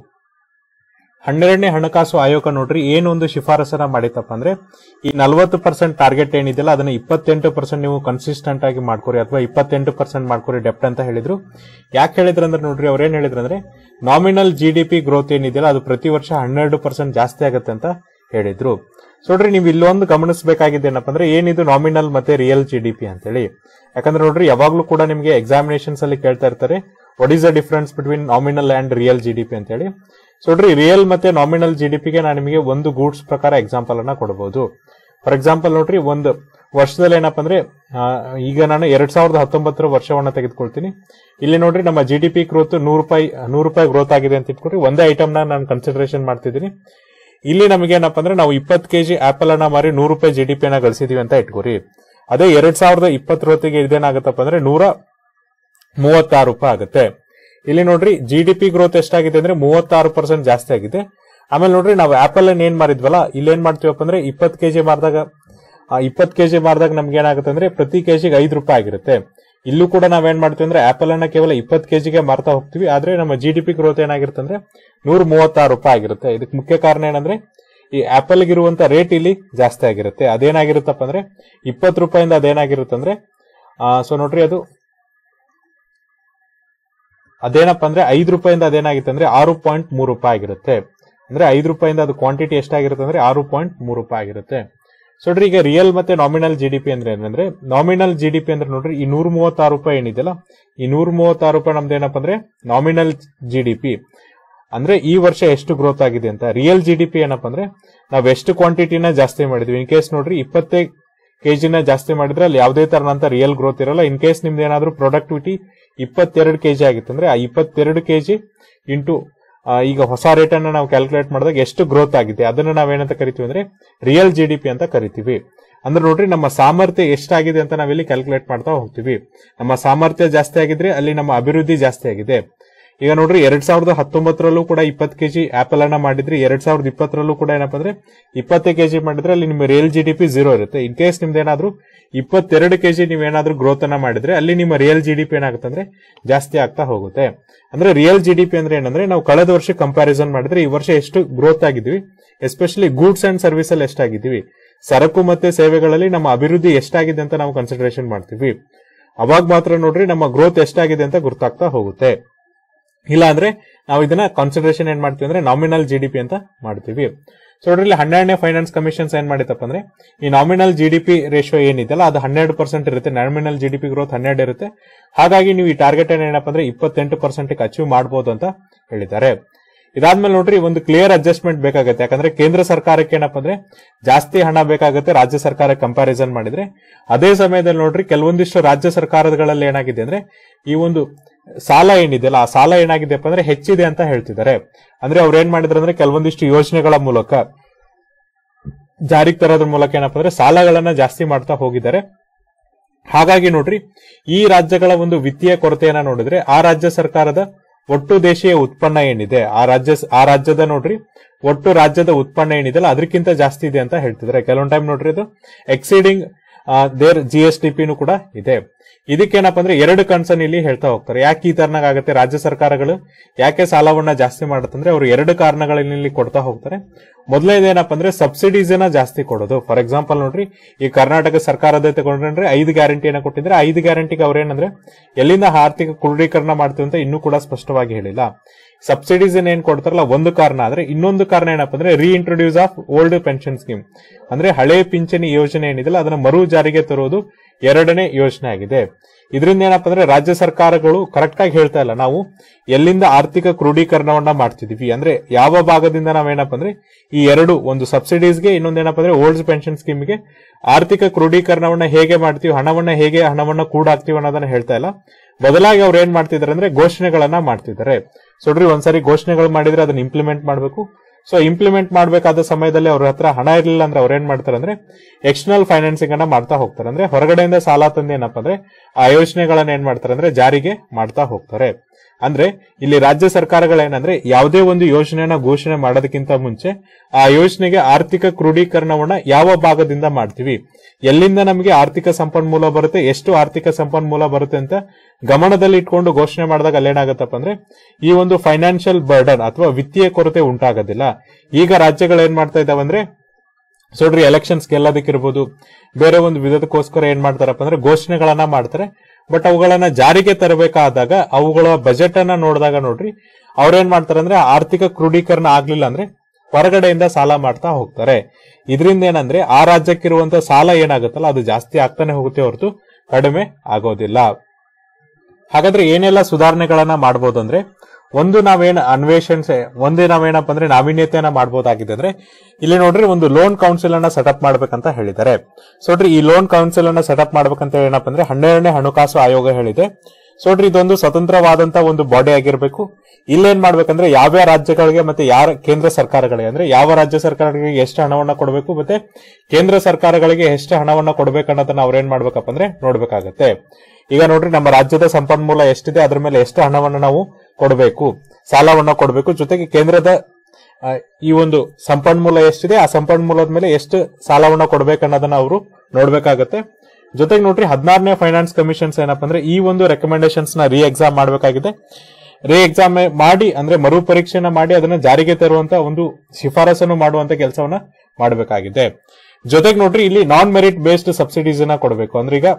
ಹನ್ನೆರಡನೇ ಹಣಕಾಸು ಆಯೋಗ ನೋಡ್ರಿ ಏನೊಂದು ಶಿಫಾರಸನ್ನ ಮಾಡಿತಪ್ಪ ಅಂದ್ರೆ ಈ ನಲವತ್ತು ಪರ್ಸೆಂಟ್ ಟಾರ್ಗೆಟ್ ಏನಿದೆಯಲ್ಲ ಅದನ್ನ ಇಪ್ಪತ್ತೆಂಟು ಪರ್ಸೆಂಟ್ ನೀವು ಕನ್ಸಿಸ್ಟೆಂಟ್ ಆಗಿ ಮಾಡ್ಕೊರಿ ಅಥವಾ ಇಪ್ಪತ್ತೆಂಟು ಪರ್ಸೆಂಟ್ ಮಾಡ್ಕೊರಿ ಡೆಪ್ಟ್ ಅಂತ ಹೇಳಿದ್ರು ಯಾಕೆ ಹೇಳಿದ್ರು ಅಂದ್ರೆ ನೋಡ್ರಿ ಅವ್ರೇನ್ ಹೇಳಿದ್ರು ಅಂದ್ರೆ nominal G D P growth ಏನಿದೆಯಲ್ಲ ಅದು ಪ್ರತಿ ವರ್ಷ ಹನ್ನೆರಡು ಪರ್ಸೆಂಟ್ ಜಾಸ್ತಿ ಆಗುತ್ತೆ ಅಂತ ಹೇಳಿದ್ರು ಸೊ ನೋಡ್ರಿ ನೀವು ಇಲ್ಲೊಂದು ಗಮನಿಸಬೇಕಾಗಿದೆ ಏನಪ್ಪ ಅಂದ್ರೆ ಏನಿದು ನಾಮಿನಲ್ ಮತ್ತೆ ರಿಯಲ್ ಜಿ ಡಿ ಪಿ ಅಂತೇಳಿ ಯಾಕಂದ್ರೆ ನೋಡ್ರಿ ಯಾವಾಗ್ಲೂ ಕೂಡ ನಿಮಗೆ ಎಕ್ಸಾಮಿನೇಷನ್ಸ್ ಅಲ್ಲಿ ಕೇಳ್ತಾ ಇರ್ತಾರೆ what is the difference between nominal and real G D P ಅಂತೇಳಿ ಸೊ ನೋಡ್ರಿ ರಿಯಲ್ ಮತ್ತೆ ನಾಮಿನಲ್ ಜಿ ಡಿ ಪಿಗೆ ನಾನು ನಿಮಗೆ ಒಂದು ಗೂಡ್ಸ್ ಪ್ರಕಾರ ಎಕ್ಸಾಂಪಲ್ ಅನ್ನ ಕೊಡಬಹುದು ಫಾರ್ ಎಕ್ಸಾಂಪಲ್ ನೋಡ್ರಿ ಒಂದು ವರ್ಷದಲ್ಲಿ ಏನಪ್ಪಾ ಅಂದ್ರೆ ಆ, ಈಗ ನಾನು ಎರಡ್ ಸಾವಿರದ ಹತ್ತೊಂಬತ್ತರ ವರ್ಷವನ್ನ ತೆಗೆದುಕೊಳ್ತೀನಿ ಇಲ್ಲಿ ನೋಡ್ರಿ ನಮ್ಮ ಜಿ ಡಿ ಪಿ ಗ್ರೋತ್ ನೂರು ರೂಪಾಯಿ ನೂರು ರೂಪಾಯಿ ಗ್ರೋತ್ ಆಗಿದೆ ಅಂತ ಇಟ್ಕೊಡ್ರಿ ಒಂದೇ ಐಟಮ್ ನ ನಾನು ಕನ್ಸಿಡರೇಷನ್ ಮಾಡ್ತಿದ್ದೀನಿ ಇಲ್ಲಿ ನಮಗೆ ಏನಪ್ಪಾ ಅಂದ್ರೆ ನಾವು ಇಪ್ಪತ್ತು ಕೆಜಿ ಆಪಲ್ ಅನ್ನ ಮಾರಿ ನೂರು ರೂಪಾಯಿ ಜಿ ಡಿ ಪಿ ನ ಗಳಿಸಿದೀವಿ ಅಂತ ಇಟ್ಕೋರಿ ಅದೇ ಎರಡ್ ಸಾವಿರದ ಇಪ್ಪತ್ತರ ಹೊತ್ತಿಗೆ ಇದೇನಾಗತ್ತಪ್ಪ ಅಂದ್ರೆ ನೂರ ಮೂವತ್ತಾರು ರೂಪಾಯಿ ಆಗುತ್ತೆ ಇಲ್ಲಿ ನೋಡ್ರಿ ಜಿ ಡಿ ಪಿ ಗ್ರೋತ್ ಎಷ್ಟಾಗಿದೆ ಅಂದ್ರೆ ಮೂವತ್ತಾರು ಪರ್ಸೆಂಟ್ ಜಾಸ್ತಿ ಆಗಿದೆ ಆಮೇಲೆ ನೋಡ್ರಿ ನಾವು ಆಪಲ್ ಅನ್ನ ಏನ್ ಮಾರಿದ್ವಲ್ಲ ಇಲ್ಲಿ ಏನ್ ಮಾಡ್ತೀವಪ್ಪ ಅಂದ್ರೆ ಇಪ್ಪತ್ತು ಕೆಜಿ ಮಾರಿದಾಗ ಇಪ್ಪತ್ತು ಕೆಜಿ ಮಾರಿದಾಗ ನಮ್ಗೆ ಏನಾಗುತ್ತೆ ಅಂದ್ರೆ ಪ್ರತಿ ಕೆಜಿಗೆ ಐದು ರೂಪಾಯಿ ಆಗಿರುತ್ತೆ ಇಲ್ಲೂ ಕೂಡ ನಾವೇನ್ ಮಾಡ್ತೀವಿ ಅಂದ್ರೆ ಆಪಲ್ ಅನ್ನ ಕೇವಲ ಇಪ್ಪತ್ತು ಕೆಜಿಗೆ ಮಾರ್ತಾ ಹೋಗ್ತೀವಿ ಆದ್ರೆ ನಮ್ಮ ಜಿ ಡಿ ಪಿ ಗ್ರೋತ್ ಏನಾಗಿರುತ್ತೆ ಅಂದ್ರೆ ನೂರ ಮೂವತ್ತಾರು ರೂಪಾಯಿ ಆಗಿರುತ್ತೆ ಇದಕ್ಕೆ ಮುಖ್ಯ ಕಾರಣ ಏನಂದ್ರೆ ಈ ಆಪಲ್ ಇರುವಂತ ರೇಟ್ ಇಲ್ಲಿ ಜಾಸ್ತಿ ಆಗಿರುತ್ತೆ ಅದೇನಾಗಿರುತ್ತಪ್ಪ ಅಂದ್ರೆ ಇಪ್ಪತ್ತು ರೂಪಾಯಿಂದ ಅದೇನಾಗಿರುತ್ತೆ ಅಂದ್ರೆ ಸೊ ನೋಡ್ರಿ ಅದು ಅದೇನಪ್ಪ ಅಂದ್ರೆ ಐದು ರೂಪಾಯಿಂದ ಅದೇನಾಗಿತ್ತು ಅಂದ್ರೆ ಆರು ಪಾಯಿಂಟ್ ಮೂರು ರೂಪಾಯಿ ಆಗಿರುತ್ತೆ ಅಂದ್ರೆ ಐದು ರೂಪಾಯಿಂದ ಅದು ಕ್ವಾಂಟಿಟಿ ಎಷ್ಟಾಗಿರುತ್ತೆ ಅಂದ್ರೆ ಆರು ಪಾಯಿಂಟ್ ಮೂರು ರೂಪಾಯಿ ಆಗಿರುತ್ತೆ ಸೊ ನೋಡ್ರಿ ಈಗ ರಿಯಲ್ ಮತ್ತೆ ನಾಮಿನಲ್ ಜಿ ಡಿ ಪಿ ಅಂದ್ರೆ ಏನಂದ್ರೆ ನಾಮಿನಲ್ ಜಿ ಡಿ ಪಿ ಅಂದ್ರೆ ನೋಡ್ರಿ ಈ ನೂರ ಮೂವತ್ತಾರು ರೂಪಾಯಿ ಏನಿದೆಯಲ್ಲ ಈ ನೂರ ಮೂವತ್ತಾರು ರೂಪಾಯಿ ನಮ್ದು ಏನಪ್ಪ ಅಂದ್ರೆ ನಾಮಿನಲ್ ಜಿ ಡಿ ಪಿ ಅಂದ್ರೆ ಈ ವರ್ಷ ಎಷ್ಟು ಗ್ರೋತ್ ಆಗಿದೆ ಅಂತ ರಿಯಲ್ ಜಿ ಡಿ ಪಿ ಏನಪ್ಪ ಅಂದ್ರೆ ನಾವ್ ಎಷ್ಟು ಕ್ವಾಂಟಿಟಿನ ಜಾಸ್ತಿ ಮಾಡಿದ್ವಿ ಇನ್ ಕೇಸ್ ನೋಡ್ರಿ ಇಪ್ಪತ್ತೇ ಕೆಜಿನ ಜಾಸ್ತಿ ಮಾಡಿದ್ರೆ ಅಲ್ಲಿ ಯಾವುದೇ ತರನಂತ ರಿಯಲ್ ಗ್ರೋತ್ ಇರಲ್ಲ ಇನ್ ಕೇಸ್ ನಿಮ್ದು ಏನಾದ್ರೂ ಪ್ರೊಡಕ್ಟಿವಿಟಿ ಇಪ್ಪತ್ತೆರಡು ಕೆಜಿ ಆಗಿತ್ತು ಅಂದ್ರೆ ಆ ಇಪ್ಪತ್ತೆರಡು ಕೆಜಿ ಇಂಟು ಈಗ ಹೊಸ ರೇಟ್ ಅನ್ನ ನಾವು ಕ್ಯಾಲ್ಕುಲೇಟ್ ಮಾಡಿದಾಗ ಎಷ್ಟು ಗ್ರೋತ್ ಆಗಿದೆ ಅದನ್ನ ನಾವೇನಂತ ಕರಿತೀವಿ ಅಂದ್ರೆ ರಿಯಲ್ ಜಿ ಡಿ ಪಿ ಅಂತ ಕರಿತೀವಿ ಅಂದ್ರೆ ನೋಡ್ರಿ ನಮ್ಮ ಸಾಮರ್ಥ್ಯ ಎಷ್ಟಾಗಿದೆ ಅಂತ ನಾವಿಲ್ಲಿ ಕ್ಯಾಲ್ಕುಲೇಟ್ ಮಾಡ್ತಾ ಹೋಗ್ತೀವಿ ನಮ್ಮ ಸಾಮರ್ಥ್ಯ ಜಾಸ್ತಿ ಆಗಿದ್ರೆ ಅಲ್ಲಿ ನಮ್ಮ ಅಭಿವೃದ್ಧಿ ಜಾಸ್ತಿ ಆಗಿದೆ ಈಗ ನೋಡ್ರಿ ಎರಡ್ ಸಾವಿರದ ಹತ್ತೊಂಬತ್ತರಲ್ಲೂ ಕೂಡ ಇಪ್ಪತ್ತು ಕೆಜಿ ಆಪಲ್ ಅನ್ನ ಮಾಡಿದ್ರಿ ಎರಡ್ ಸಾವಿರದ ಇಪ್ಪತ್ತರಲ್ಲೂ ಕೂಡ ಏನಪ್ಪಾ ಅಂದ್ರೆ ಇಪ್ಪತ್ತೇ ಕೆಜಿ ಮಾಡಿದ್ರೆ ಅಲ್ಲಿ ನಿಮ್ಮ real G D P zero ಇರುತ್ತೆ ಇನ್ ಕೇಸ್ ನಿಮ್ದು ಏನಾದ್ರು ಇಪ್ಪತ್ತೆರಡು ಕೆಜಿ ನೀವೇನಾದ್ರೂ ಗ್ರೋತ್ ಅನ್ನ ಮಾಡಿದ್ರೆ ಅಲ್ಲಿ ನಿಮ್ಮ ರಿಯಲ್ ಜಿ ಡಿ ಪಿ ಏನಾಗುತ್ತೆ ಅಂದ್ರೆ ಜಾಸ್ತಿ ಆಗ್ತಾ ಹೋಗುತ್ತೆ ಅಂದ್ರೆ ರಿಯಲ್ ಜಿ ಡಿ ಪಿ ಅಂದ್ರೆ ಏನಂದ್ರೆ ನಾವು ಕಳೆದ ವರ್ಷ ಕಂಪ್ಯಾರಿಸನ್ ಮಾಡಿದ್ರೆ ಈ ವರ್ಷ ಎಷ್ಟು ಗ್ರೋತ್ ಆಗಿದ್ವಿ ಎಸ್ಪೆಷಲಿ ಗೂಡ್ಸ್ ಅಂಡ್ ಸರ್ವಿಸ್ ಅಲ್ಲಿ ಎಷ್ಟಾಗಿದ್ದೀವಿ ಸರಕು ಮತ್ತೆ ಸೇವೆಗಳಲ್ಲಿ ನಮ್ಮ ಅಭಿವೃದ್ಧಿ ಎಷ್ಟಾಗಿದೆ ಅಂತ ನಾವು ಕನ್ಸಿಡರೇಷನ್ ಮಾಡ್ತೀವಿ ಅವಾಗ ಮಾತ್ರ ನೋಡ್ರಿ ನಮ್ಮ ಗ್ರೋತ್ ಎಷ್ಟಾಗಿದೆ ಅಂತ ಗೊತ್ತಾಗ್ತಾ ಹೋಗುತ್ತೆ ಇಲ್ಲ ಅಂದ್ರೆ ನಾವು ಇದನ್ನ ಕಾನ್ಸಿಡರೇಷನ್ ಏನ್ ಮಾಡ್ತೀವಿ ಅಂದ್ರೆ ನಾಮಿನಲ್ ಜಿ ಡಿ ಪಿ ಅಂತ ಮಾಡ್ತೀವಿ ಸೊ ನೋಡ್ರಿ ಹನ್ನೆರಡನೇ ಫೈನಾನ್ಸ್ ಕಮಿಷನ್ಸ್ ಏನ್ ಮಾಡಿತಪ್ಪ ಅಂದ್ರೆ ಈ nominal G D P ratio ಏನಿದೆಯಲ್ಲ ಅದು ಹನ್ನೆರಡು ಪರ್ಸೆಂಟ್ ಇರುತ್ತೆ nominal G D P growth ಹನ್ನೆರಡು ಇರುತ್ತೆ ಹಾಗಾಗಿ ನೀವು ಈ ಟಾರ್ಗೆಟ್ ಏನಪ್ಪ ಅಂದ್ರೆ ಇಪ್ಪತ್ತೆಂಟು ಪರ್ಸೆಂಟ್ ಅಚೀವ್ ಮಾಡಬಹುದು ಅಂತ ಹೇಳಿದ್ದಾರೆ ಇದಾದ್ಮೇಲೆ ನೋಡ್ರಿ ಒಂದು ಕ್ಲಿಯರ್ ಅಡ್ಜಸ್ಟ್ಮೆಂಟ್ ಬೇಕಾಗುತ್ತೆ ಯಾಕಂದ್ರೆ ಕೇಂದ್ರ ಸರ್ಕಾರಕ್ಕೆ ಏನಪ್ಪ ಅಂದ್ರೆ ಜಾಸ್ತಿ ಹಣ ಬೇಕಾಗುತ್ತೆ ರಾಜ್ಯ ಸರ್ಕಾರಕ್ಕೆ ಕಂಪ್ಯಾರಿಸನ್ ಮಾಡಿದ್ರೆ ಅದೇ ಸಮಯದಲ್ಲಿ ನೋಡ್ರಿ ಕೆಲವೊಂದಿಷ್ಟು ರಾಜ್ಯ ಸರ್ಕಾರಗಳಲ್ಲಿ ಏನಾಗಿದೆ ಅಂದ್ರೆ ಈ ಒಂದು ಸಾಲ ಏನಿದೆಯಲ್ಲ ಆ ಸಾಲ ಏನಾಗಿದೆಯಪ್ಪ ಅಂದ್ರೆ ಹೆಚ್ಚಿದೆ ಅಂತ ಹೇಳ್ತಿದ್ದಾರೆ ಅಂದ್ರೆ ಅವ್ರು ಏನ್ ಮಾಡಿದ್ರು ಅಂದ್ರೆ ಕೆಲವೊಂದಿಷ್ಟು ಯೋಜನೆಗಳ ಮೂಲಕ ಜಾರಿಗೆ ತರೋದ್ರ ಮೂಲಕ ಏನಪ್ಪ ಅಂದ್ರೆ ಸಾಲಗಳನ್ನ ಜಾಸ್ತಿ ಮಾಡ್ತಾ ಹೋಗಿದ್ದಾರೆ ಹಾಗಾಗಿ ನೋಡ್ರಿ ಈ ರಾಜ್ಯಗಳ ಒಂದು ವಿತ್ತೀಯ ಕೊರತೆಯನ್ನ ನೋಡಿದ್ರೆ ಆ ರಾಜ್ಯ ಸರ್ಕಾರದ ಒಟ್ಟು ದೇಶೀಯ ಉತ್ಪನ್ನ ಏನಿದೆ ಆ ರಾಜ್ಯ ಆ ರಾಜ್ಯದ ನೋಡ್ರಿ ಒಟ್ಟು ರಾಜ್ಯದ ಉತ್ಪನ್ನ ಏನಿದೆ ಅದಕ್ಕಿಂತ ಜಾಸ್ತಿ ಇದೆ ಅಂತ ಹೇಳ್ತಿದ್ದಾರೆ ಕೆಲವೊಂದ್ ಟೈಮ್ ನೋಡ್ರಿ ಅದು exceeding their G S T ಪಿನೂ ಕೂಡ ಇದೆ ಇದಕ್ಕೇನಪ್ಪ ಅಂದ್ರೆ ಎರಡು ಕನ್ಸರ್ನ್ ಇಲ್ಲಿ ಹೇಳ್ತಾ ಹೋಗ್ತಾರೆ ಯಾಕೆ ಈ ತರನಾಗ ಆಗುತ್ತೆ ರಾಜ್ಯ ಸರ್ಕಾರಗಳು ಯಾಕೆ ಸಾಲವನ್ನ ಜಾಸ್ತಿ ಮಾಡುತ್ತಂದ್ರೆ ಅವರು ಎರಡು ಕಾರಣಗಳನ್ನ ಇಲ್ಲಿ ಕೊಡ್ತಾ ಹೋಗ್ತಾರೆ ಮೊದಲನೇದೇನಪ್ಪ ಅಂದ್ರೆ ಸಬ್ಸಿಡೀಸ್ ಅನ್ನ ಜಾಸ್ತಿ ಕೊಡೋದು ಫಾರ್ ಎಕ್ಸಾಂಪಲ್ ನೋಡ್ರಿ ಈ ಕರ್ನಾಟಕ ಸರ್ಕಾರದ ತಗೊಂಡ್ರೆ ಐದು ಗ್ಯಾರಂಟಿಯನ್ನ ಕೊಟ್ಟಿದ್ರೆ ಐದು ಗ್ಯಾರಂಟಿಗೆ ಅವ್ರೇನಂದ್ರೆ ಎಲ್ಲಿಂದ ಆರ್ಥಿಕ ಕ್ರೋಢೀಕರಣ ಮಾಡ್ತೀವಿ ಅಂತ ಇನ್ನೂ ಕೂಡ ಸ್ಪಷ್ಟವಾಗಿ ಹೇಳಿಲ್ಲ ಸಬ್ಸಿಡೀಸ್ ಏನ್ ಕೊಡ್ತಾರಲ್ಲ ಒಂದು ಕಾರಣ ಆದ್ರೆ ಇನ್ನೊಂದು ಕಾರಣ ಏನಪ್ಪ ಅಂದ್ರೆ reintroduce of old pension scheme ಅಂದ್ರೆ ಹಳೆ ಪಿಂಚಣಿ ಯೋಜನೆ ಏನಿದೆಯಲ್ಲ ಅದನ್ನ ಮರು ಜಾರಿಗೆ ತರುವುದು ಎರಡನೇ ಯೋಜನೆ ಆಗಿದೆ ಇದರಿಂದ ಏನಪ್ಪ ಅಂದ್ರೆ ರಾಜ್ಯ ಸರ್ಕಾರಗಳು ಕರೆಕ್ಟ್ ಆಗಿ ಹೇಳ್ತಾ ಇಲ್ಲ ನಾವು ಎಲ್ಲಿಂದ ಆರ್ಥಿಕ ಕ್ರೋಢೀಕರಣವನ್ನ ಮಾಡ್ತಿದೀವಿ ಅಂದ್ರೆ ಯಾವ ಭಾಗದಿಂದ ನಾವೇನಪ್ಪ ಅಂದ್ರೆ ಈ ಎರಡು ಒಂದು ಸಬ್ಸಿಡೀಸ್ಗೆ ಇನ್ನೊಂದೇನಪ್ಪ ಅಂದ್ರೆ ಓಲ್ಡ್ ಪೆನ್ಷನ್ ಸ್ಕೀಮ್ಗೆ ಆರ್ಥಿಕ ಕ್ರೋಢೀಕರಣವನ್ನ ಹೇಗೆ ಮಾಡ್ತೀವಿ ಹಣವನ್ನ ಹೇಗೆ ಹಣವನ್ನ ಕೂಡಾಕ್ತಿವಿ ಅನ್ನೋದನ್ನ ಹೇಳ್ತಾ ಇಲ್ಲ ಬದಲಾಗಿ ಅವ್ರು ಏನ್ ಮಾಡ್ತಿದ್ದಾರೆ ಅಂದ್ರೆ ಘೋಷಣೆಗಳನ್ನ ಮಾಡ್ತಿದ್ದಾರೆ ಸೊ ನೋಡ್ರಿ ಒಂದ್ಸರಿ ಘೋಷಣೆಗಳು ಮಾಡಿದ್ರೆ ಅದನ್ನ ಇಂಪ್ಲಿಮೆಂಟ್ ಮಾಡಬೇಕು ಸೊ ಇಂಪ್ಲಿಮೆಂಟ್ ಮಾಡಬೇಕಾದ ಸಮಯದಲ್ಲಿ ಅವ್ರ ಹತ್ರ ಹಣ ಇರಲಿಲ್ಲ ಅಂದ್ರೆ ಅವ್ರು ಏನ್ ಮಾಡ್ತಾರೆ ಅಂದ್ರೆ ಎಕ್ಸ್ಟರ್ನಲ್ ಫೈನಾನ್ಸಿಂಗ್ ಅನ್ನ ಮಾಡ್ತಾ ಹೋಗ್ತಾರೆ ಅಂದ್ರೆ ಹೊರಗಡೆಯಿಂದ ಸಾಲ ತಂದು ಏನಪ್ಪ ಅಂದ್ರೆ ಆ ಯೋಜನೆಗಳನ್ನ ಏನ್ ಮಾಡ್ತಾರೆ ಅಂದ್ರೆ ಜಾರಿಗೆ ಮಾಡ್ತಾ ಹೋಗ್ತಾರೆ ಅಂದ್ರೆ ಇಲ್ಲಿ ರಾಜ್ಯ ಸರ್ಕಾರಗಳೇನಂದ್ರೆ ಯಾವುದೇ ಒಂದು ಯೋಜನೆಯನ್ನ ಘೋಷಣೆ ಮಾಡೋದಕ್ಕಿಂತ ಮುಂಚೆ ಆ ಯೋಜನೆಗೆ ಆರ್ಥಿಕ ಕ್ರೋಢೀಕರಣವನ್ನ ಯಾವ ಭಾಗದಿಂದ ಮಾಡ್ತೀವಿ ಎಲ್ಲಿಂದ ನಮಗೆ ಆರ್ಥಿಕ ಸಂಪನ್ಮೂಲ ಬರುತ್ತೆ ಎಷ್ಟು ಆರ್ಥಿಕ ಸಂಪನ್ಮೂಲ ಬರುತ್ತೆ ಅಂತ ಗಮನದಲ್ಲಿ ಇಟ್ಕೊಂಡು ಘೋಷಣೆ ಮಾಡಿದಾಗ ಅಲ್ಲೇನಾಗತ್ತಪ್ಪ ಅಂದ್ರೆ ಈ ಒಂದು ಫೈನಾನ್ಷಿಯಲ್ ಬರ್ಡನ್ ಅಥವಾ ವಿತ್ತೀಯ ಕೊರತೆ ಉಂಟಾಗೋದಿಲ್ಲ ಈಗ ರಾಜ್ಯಗಳು ಏನ್ ಮಾಡ್ತಾ ಇದಾವಂದ್ರೆ ಸೊ ನೋಡ್ರಿ ಎಲೆಕ್ಷನ್ಸ್ ಗೆಲ್ಲೋದಕ್ಕಿರ್ಬೋದು ಬೇರೆ ಒಂದು ವಿಧದಕ್ಕೋಸ್ಕರ ಏನ್ ಮಾಡ್ತಾರಪ್ಪ ಅಂದ್ರೆ ಘೋಷಣೆಗಳನ್ನ ಮಾಡ್ತಾರೆ ಬಟ್ ಅವುಗಳನ್ನ ಜಾರಿಗೆ ತರಬೇಕಾದಾಗ ಅವುಗಳ ಬಜೆಟ್ ಅನ್ನ ನೋಡಿದಾಗ ನೋಡ್ರಿ ಅವ್ರೇನ್ ಮಾಡ್ತಾರೆ ಅಂದ್ರೆ ಆರ್ಥಿಕ ಕ್ರೋಢೀಕರಣ ಆಗ್ಲಿಲ್ಲ ಅಂದ್ರೆ ಹೊರಗಡೆಯಿಂದ ಸಾಲ ಮಾಡ್ತಾ ಹೋಗ್ತಾರೆ ಇದರಿಂದ ಏನಂದ್ರೆ ಆ ರಾಜ್ಯಕ್ಕಿರುವಂತ ಸಾಲ ಏನಾಗುತ್ತಲ್ಲ ಅದು ಜಾಸ್ತಿ ಆಗ್ತಾನೆ ಹೋಗುತ್ತೆ ಹೊರತು ಕಡಿಮೆ ಆಗೋದಿಲ್ಲ ಹಾಗಾದ್ರೆ ಏನೆಲ್ಲ ಸುಧಾರಣೆಗಳನ್ನ ಮಾಡಬಹುದು ಅಂದ್ರೆ ಒಂದು ನಾವೇನ್ ಅನ್ವೇಷಣೆ ಒಂದೇ ನಾವೇನಪ್ಪ ಅಂದ್ರೆ ನಾವೀನ್ಯತೆಯನ್ನ ಮಾಡಬಹುದಾಗಿದೆ ಅಂದ್ರೆ ಇಲ್ಲಿ ನೋಡ್ರಿ ಒಂದು ಲೋನ್ ಕೌನ್ಸಿಲ್ ಅನ್ನ ಸೆಟಪ್ ಮಾಡ್ಬೇಕಂತ ಹೇಳಿದ್ದಾರೆ ಸೊ ನೋಡ್ರಿ ಈ ಲೋನ್ ಕೌನ್ಸಿಲ್ ಅನ್ನ ಸೆಟಪ್ ಮಾಡ್ಬೇಕಂತ ಏನಪ್ಪ ಅಂದ್ರೆ ಹನ್ನೆರಡನೇ ಹಣಕಾಸು ಆಯೋಗ ಹೇಳಿದೆ ಸೊ ನೋಡ್ರಿ ಇದೊಂದು ಸ್ವತಂತ್ರವಾದಂತ ಒಂದು ಬಾಡಿ ಆಗಿರ್ಬೇಕು ಇಲ್ಲೇನ್ ಮಾಡ್ಬೇಕಂದ್ರೆ ಯಾವ್ಯಾವ ರಾಜ್ಯಗಳಿಗೆ ಮತ್ತೆ ಯಾರ ಕೇಂದ್ರ ಸರ್ಕಾರಗಳಿಗೆ ಅಂದ್ರೆ ಯಾವ ರಾಜ್ಯ ಸರ್ಕಾರಗಳಿಗೆ ಎಷ್ಟು ಹಣವನ್ನ ಕೊಡಬೇಕು ಮತ್ತೆ ಕೇಂದ್ರ ಸರ್ಕಾರಗಳಿಗೆ ಎಷ್ಟು ಹಣವನ್ನ ಕೊಡ್ಬೇಕನ್ನೋದನ್ನ ಅವ್ರೇನ್ ಮಾಡ್ಬೇಕಪ್ಪ ಅಂದ್ರೆ ನೋಡ್ಬೇಕಾಗತ್ತೆ ಈಗ ನೋಡ್ರಿ ನಮ್ಮ ರಾಜ್ಯದ ಸಂಪನ್ಮೂಲ ಎಷ್ಟಿದೆ ಅದ್ರ ಮೇಲೆ ಎಷ್ಟು ಹಣವನ್ನ ನಾವು ಕೊಡಬೇಕು ಸಾಲವನ್ನ ಕೊಡಬೇಕು ಜೊತೆಗೆ ಕೇಂದ್ರದ ಆ, ಈ ಒಂದು ಸಂಪನ್ಮೂಲ ಎಷ್ಟಿದೆ ಆ ಸಂಪನ್ಮೂಲದ ಮೇಲೆ ಎಷ್ಟು ಸಾಲವನ್ನ ಕೊಡ್ಬೇಕನ್ನೋದನ್ನ ಅವರು ನೋಡ್ಬೇಕಾಗತ್ತೆ ಜೊತೆಗೆ ನೋಡ್ರಿ ಹದಿನಾರನೇ ಫೈನಾನ್ಸ್ ಕಮಿಷನ್ಸ್ ಏನಪ್ಪಾ ಅಂದ್ರೆ ಈ ಒಂದು ರೆಕಮೆಂಡೇಶನ್ಸ್ ನ ರೀ ಎಕ್ಸಾಮ್ ಮಾಡಬೇಕಾಗಿದೆ ರೀ ಎಕ್ಸಾಮ್ ಮಾಡಿ ಅಂದ್ರೆ ಮರು ಪರೀಕ್ಷೆನ ಮಾಡಿ ಅದನ್ನ ಜಾರಿಗೆ ತರುವಂತ ಒಂದು ಶಿಫಾರಸನ್ನು ಮಾಡುವಂತ ಕೆಲಸವನ್ನ ಮಾಡಬೇಕಾಗಿದೆ ಜೊತೆಗೆ ನೋಡ್ರಿ ಇಲ್ಲಿ ನಾನ್ ಮೆರಿಟ್ ಬೇಸ್ಡ್ ಸಬ್ಸಿಡೀಸ್ ಅನ್ನ ಕೊಡಬೇಕು ಅಂದ್ರೆ ಈಗ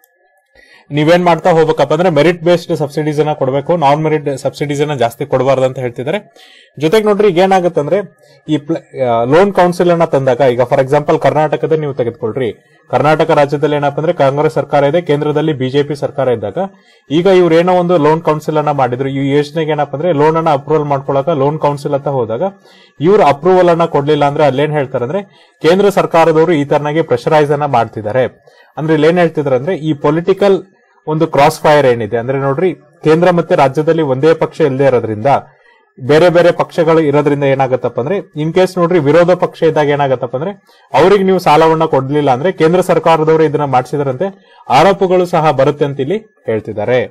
ನೀವೇನ್ ಮಾಡ್ತಾ ಹೋಗ್ಬೇಕಪ್ಪ ಅಂದ್ರೆ ಮೆರಿಟ್ ಬೇಸ್ಡ್ ಸಬ್ಸಿಡೀಸ್ ಅನ್ನ ಕೊಡಬೇಕು ನಾನ್ ಮೆರಿಟ್ ಸಬ್ಸಿಡೀಸ್ ಅನ್ನ ಜಾಸ್ತಿ ಕೊಡಬಾರ್ದು ಅಂತ ಹೇಳ್ತಿದ್ದಾರೆ ಜೊತೆಗೆ ನೋಡ್ರಿ ಈಗ ಏನಾಗುತ್ತೆ ಅಂದ್ರೆ ಈ ಲೋನ್ ಕೌನ್ಸಿಲ್ ಅನ್ನ ತಂದಾಗ ಈಗ ಫಾರ್ ಎಕ್ಸಾಂಪಲ್ ಕರ್ನಾಟಕದ ನೀವು ತೆಗೆದುಕೊಳ್ರಿ ಕರ್ನಾಟಕ ರಾಜ್ಯದಲ್ಲಿ ಏನಪ್ಪ ಅಂದ್ರೆ ಕಾಂಗ್ರೆಸ್ ಸರ್ಕಾರ ಇದೆ ಕೇಂದ್ರದಲ್ಲಿ ಬಿಜೆಪಿ ಸರ್ಕಾರ ಇದ್ದಾಗ ಈಗ ಇವ್ರು ಏನೋ ಒಂದು ಲೋನ್ ಕೌನ್ಸಿಲ್ ಅನ್ನ ಮಾಡಿದ್ರು ಈ ಯೋಜನೆಗೆ ಏನಪ್ಪ ಅಂದ್ರೆ ಲೋನ್ ಅನ್ನ ಅಪ್ರೂವಲ್ ಮಾಡ್ಕೊಳಕ ಲೋನ್ ಕೌನ್ಸಿಲ್ ಅಂತ ಹೋದಾಗ ಇವ್ರು ಅಪ್ರೂವಲ್ ಅನ್ನ ಕೊಡ್ಲಿಲ್ಲ ಅಂದ್ರೆ ಅಲ್ಲೇನ್ ಹೇಳ್ತಾರೆ ಅಂದ್ರೆ ಕೇಂದ್ರ ಸರ್ಕಾರದವರು ಈ ತರನಾಗಿ ಪ್ರೆಷರೈಸ್ ಅನ್ನ ಮಾಡ್ತಿದ್ದಾರೆ ಅಂದ್ರೆ ಇಲ್ಲಿ ಏನ್ ಹೇಳ್ತಿದ್ದಾರೆ ಅಂದ್ರೆ ಈ ಪೊಲಿಟಿಕಲ್ ಒಂದು ಕ್ರಾಸ್ ಫೈರ್ ಏನಿದೆ ಅಂದ್ರೆ ನೋಡ್ರಿ ಕೇಂದ್ರ ಮತ್ತೆ ರಾಜ್ಯದಲ್ಲಿ ಒಂದೇ ಪಕ್ಷ ಇಲ್ಲದೆ ಇರೋದ್ರಿಂದ ಬೇರೆ ಬೇರೆ ಪಕ್ಷಗಳು ಇರೋದ್ರಿಂದ ಏನಾಗತ್ತಪ್ಪ ಅಂದ್ರೆ ಇನ್ ಕೇಸ್ ನೋಡ್ರಿ ವಿರೋಧ ಪಕ್ಷ ಇದ್ದಾಗ ಏನಾಗತ್ತಪ್ಪ ಅಂದ್ರೆ ಅವ್ರಿಗೆ ನೀವು ಸಾಲವನ್ನ ಕೊಡ್ಲಿಲ್ಲ ಅಂದ್ರೆ ಕೇಂದ್ರ ಸರ್ಕಾರದವರು ಇದನ್ನ ಮಾಡಿಸಿದ್ರಂತೆ ಆರೋಪಗಳು ಸಹ ಬರುತ್ತೆ ಅಂತ ಇಲ್ಲಿ ಹೇಳ್ತಿದ್ದಾರೆ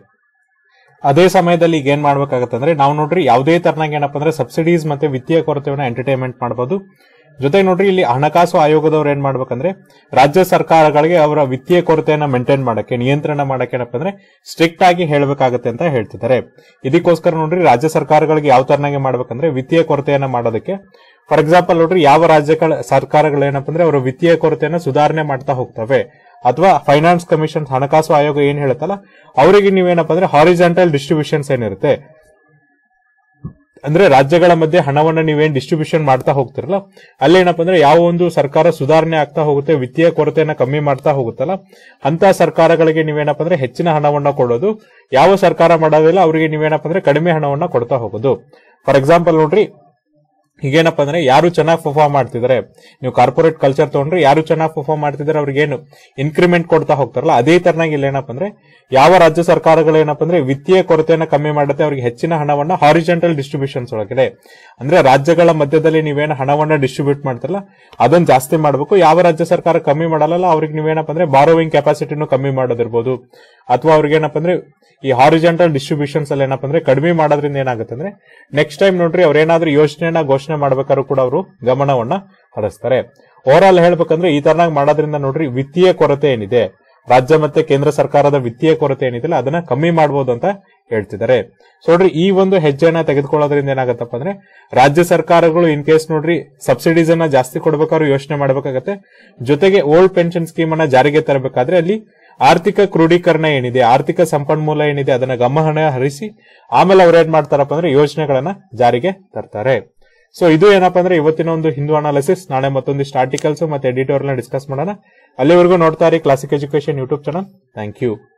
ಅದೇ ಸಮಯದಲ್ಲಿ ಈಗ ಏನ್ ಮಾಡ್ಬೇಕಾಗತ್ತೆ ಅಂದ್ರೆ ನಾವು ನೋಡ್ರಿ ಯಾವುದೇ ತರನಾಗಿ ಏನಪ್ಪ ಅಂದ್ರೆ ಸಬ್ಸಿಡೀಸ್ ಮತ್ತೆ ವಿತ್ತೀಯ ಕೊರತೆಯನ್ನ ಎಂಟರ್ಟೈನ್ಮೆಂಟ್ ಮಾಡಬಹುದು ಜೊತೆಗೆ ನೋಡ್ರಿ ಇಲ್ಲಿ ಹಣಕಾಸು ಆಯೋಗದವ್ರು ಏನ್ ಮಾಡ್ಬೇಕಂದ್ರೆ ರಾಜ್ಯ ಸರ್ಕಾರಗಳಿಗೆ ಅವರ ವಿತ್ತೀಯ ಕೊರತೆಯನ್ನ ಮೇಂಟೈನ್ ಮಾಡಕ್ಕೆ ನಿಯಂತ್ರಣ ಮಾಡಕ್ಕೆ ಏನಪ್ಪ ಅಂದ್ರೆ ಸ್ಟ್ರಿಕ್ಟ್ ಆಗಿ ಹೇಳ್ಬೇಕಾಗತ್ತೆ ಅಂತ ಹೇಳ್ತಿದ್ದಾರೆ ಇದಕ್ಕೋಸ್ಕರ ನೋಡ್ರಿ ರಾಜ್ಯ ಸರ್ಕಾರಗಳಿಗೆ ಯಾವ ತರನಾಗಿ ಮಾಡ್ಬೇಕಂದ್ರೆ ವಿತ್ತೀಯ ಕೊರತೆಯನ್ನ ಮಾಡೋದಕ್ಕೆ ಫಾರ್ ಎಕ್ಸಾಂಪಲ್ ನೋಡ್ರಿ ಯಾವ ರಾಜ್ಯಗಳ ಸರ್ಕಾರಗಳು ಏನಪ್ಪ ಅಂದ್ರೆ ಅವರ ವಿತ್ತೀಯ ಕೊರತೆಯನ್ನ ಸುಧಾರಣೆ ಮಾಡ್ತಾ ಹೋಗ್ತವೆ ಅಥವಾ ಫೈನಾನ್ಸ್ ಕಮಿಷನ್ ಹಣಕಾಸು ಆಯೋಗ ಏನ್ ಹೇಳುತ್ತಲ್ಲ ಅವರಿಗೆ ನೀವೇನಪ್ಪ ಅಂದ್ರೆ ಹಾರಿಜಾಂಟಲ್ ಡಿಸ್ಟ್ರಿಬ್ಯೂಷನ್ಸ್ ಏನಿರುತ್ತೆ ಅಂದ್ರೆ ರಾಜ್ಯಗಳ ಮಧ್ಯೆ ಹಣವನ್ನ ನೀವೇನ್ ಡಿಸ್ಟ್ರಿಬ್ಯೂಷನ್ ಮಾಡ್ತಾ ಹೋಗ್ತಿರಲ್ಲ ಅಲ್ಲೇನಪ್ಪ ಅಂದ್ರೆ ಯಾವ ಒಂದು ಸರ್ಕಾರ ಸುಧಾರಣೆ ಆಗ್ತಾ ಹೋಗುತ್ತೆ ವಿತ್ತೀಯ ಕೊರತೆಯನ್ನ ಕಮ್ಮಿ ಮಾಡ್ತಾ ಹೋಗುತ್ತಲ್ಲ ಅಂತ ಸರ್ಕಾರಗಳಿಗೆ ನೀವೇನಪ್ಪ ಅಂದ್ರೆ ಹೆಚ್ಚಿನ ಹಣವನ್ನ ಕೊಡೋದು ಯಾವ ಸರ್ಕಾರ ಮಾಡೋದಿಲ್ಲ ಅವರಿಗೆ ನೀವೇನಪ್ಪ ಅಂದ್ರೆ ಕಡಿಮೆ ಹಣವನ್ನ ಕೊಡ್ತಾ ಹೋಗೋದು ಫಾರ್ ಎಕ್ಸಾಂಪಲ್ ನೋಡ್ರಿ ಈಗೇನಪ್ಪ ಅಂದ್ರೆ ಯಾರು ಚೆನ್ನಾಗಿ ಪರ್ಫಾರ್ಮ್ ಮಾಡ್ತಿದ್ದಾರೆ ನೀವು ಕಾರ್ಪೊರೇಟ್ ಕಲ್ಚರ್ ತಗೊಂಡ್ರೆ ಯಾರು ಚೆನ್ನಾಗಿ ಪರ್ಫಾರ್ಮ್ ಮಾಡ್ತಿದ್ದಾರೆ ಅವ್ರಿಗೆ ಏನು ಇನ್ಕ್ರಿಮೆಂಟ್ ಕೊಡ್ತಾ ಹೋಗ್ತಾರಲ್ಲ ಅದೇ ತರನಾಗಿ ಇಲ್ಲಿ ಏನಪ್ಪ ಅಂದ್ರೆ ಯಾವ ರಾಜ್ಯ ಸರ್ಕಾರಗಳು ಏನಪ್ಪ ಅಂದ್ರೆ ವಿತ್ತೀಯ ಕೊರತೆಯನ್ನ ಕಮ್ಮಿ ಮಾಡುತ್ತೆ ಅವ್ರಿಗೆ ಹೆಚ್ಚಿನ ಹಣವನ್ನ ಹಾರಿಜೆಂಟಲ್ ಡಿಸ್ಟ್ರಿಬ್ಯೂಷನ್ಸ್ ಒಳಗಡೆ ಅಂದ್ರೆ ರಾಜ್ಯಗಳ ಮಧ್ಯದಲ್ಲಿ ನೀವೇನು ಹಣವನ್ನ ಡಿಸ್ಟ್ರಿಬ್ಯೂಟ್ ಮಾಡ್ತಾರಲ್ಲ ಅದನ್ನ ಜಾಸ್ತಿ ಮಾಡಬೇಕು ಯಾವ ರಾಜ್ಯ ಸರ್ಕಾರ ಕಮ್ಮಿ ಮಾಡಲ್ಲ ಅವ್ರಿಗೆ ನೀವೇನಪ್ಪ ಅಂದ್ರೆ ಬಾರೋವಿಂಗ್ ಕೆಪಾಸಿಟಿನೂ ಕಮ್ಮಿ ಮಾಡೋದಿರ್ಬೋದು ಅಥವಾ ಅವ್ರಿಗೆ ಏನಪ್ಪ ಅಂದ್ರೆ ಈ ಹಾರಿಜೆಂಟಲ್ ಡಿಸ್ಟ್ರಿಬ್ಯೂಷನ್ಸ್ ಅಲ್ಲಿ ಏನಪ್ಪ ಅಂದ್ರೆ ಕಡಿಮೆ ಮಾಡೋದ್ರಿಂದ ಏನಾಗುತ್ತೆ ಅಂದ್ರೆ ನೆಕ್ಸ್ಟ್ ಟೈಮ್ ನೋಡ್ರಿ ಅವ್ರೇನಾದ್ರೂ ಯೋಜನೆಯನ್ನ ಘೋಷಣೆ ಮಾಡ್ಬೇಕಾದ್ರೂ ಕೂಡ ಅವರು ಗಮನವನ್ನ ಹರಿಸ್ತಾರೆ ಓವರ್ ಆಲ್ ಹೇಳ್ಬೇಕಂದ್ರೆ ಈ ತರನಾಗಿ ಮಾಡೋದ್ರಿಂದ ನೋಡ್ರಿ ವಿತ್ತೀಯ ಕೊರತೆ ಏನಿದೆ ರಾಜ್ಯ ಮತ್ತೆ ಕೇಂದ್ರ ಸರ್ಕಾರದ ವಿತ್ತೀಯ ಕೊರತೆ ಏನಿದೆಯಲ್ಲ ಅದನ್ನ ಕಮ್ಮಿ ಮಾಡಬಹುದು ಅಂತ ಹೇಳ್ತಿದ್ದಾರೆ ಸೊ ನೋಡ್ರಿ ಈ ಒಂದು ಹೆಜ್ಜೆನ ತೆಗೆದುಕೊಳ್ಳೋದ್ರಿಂದ ಏನಾಗತ್ತಪ್ಪ ಅಂದ್ರೆ ರಾಜ್ಯ ಸರ್ಕಾರಗಳು ಇನ್ ಕೇಸ್ ನೋಡ್ರಿ ಸಬ್ಸಿಡೀಸ್ ಅನ್ನ ಜಾಸ್ತಿ ಕೊಡ್ಬೇಕಾದ್ರೂ ಯೋಚನೆ ಮಾಡಬೇಕಾಗತ್ತೆ ಜೊತೆಗೆ ಓಲ್ಡ್ ಪೆನ್ಷನ್ ಸ್ಕೀಮ್ ಅನ್ನ ಜಾರಿಗೆ ತರಬೇಕಾದ್ರೆ ಅಲ್ಲಿ ಆರ್ಥಿಕ ಕ್ರೋಢೀಕರಣ ಏನಿದೆ ಆರ್ಥಿಕ ಸಂಪನ್ಮೂಲ ಏನಿದೆ ಅದನ್ನ ಗಮನ ಹರಿಸಿ ಆಮೇಲೆ ಅವ್ರು ಏನ್ ಮಾಡ್ತಾರಪ್ಪ ಅಂದ್ರೆ ಯೋಜನೆಗಳನ್ನ ಜಾರಿಗೆ ತರ್ತಾರೆ ಸೊ ಇದು ಏನಪ್ಪಾ ಅಂದ್ರೆ ಇವತ್ತಿನ ಒಂದು ಹಿಂದೂ ಅನಾಲಿಸಿಸ್ ನಾಳೆ ಮತ್ತೊಂದಿಷ್ಟು ಆರ್ಟಿಕಲ್ಸ್ ಮತ್ತೆ ಎಡಿಟೋರಿಯಲ್ ಡಿಸ್ಕಸ್ ಮಾಡೋಣ ಅಲ್ಲಿವರೆಗೂ ನೋಡ್ತಾ ಇರಿ Classic education YouTube channel thank you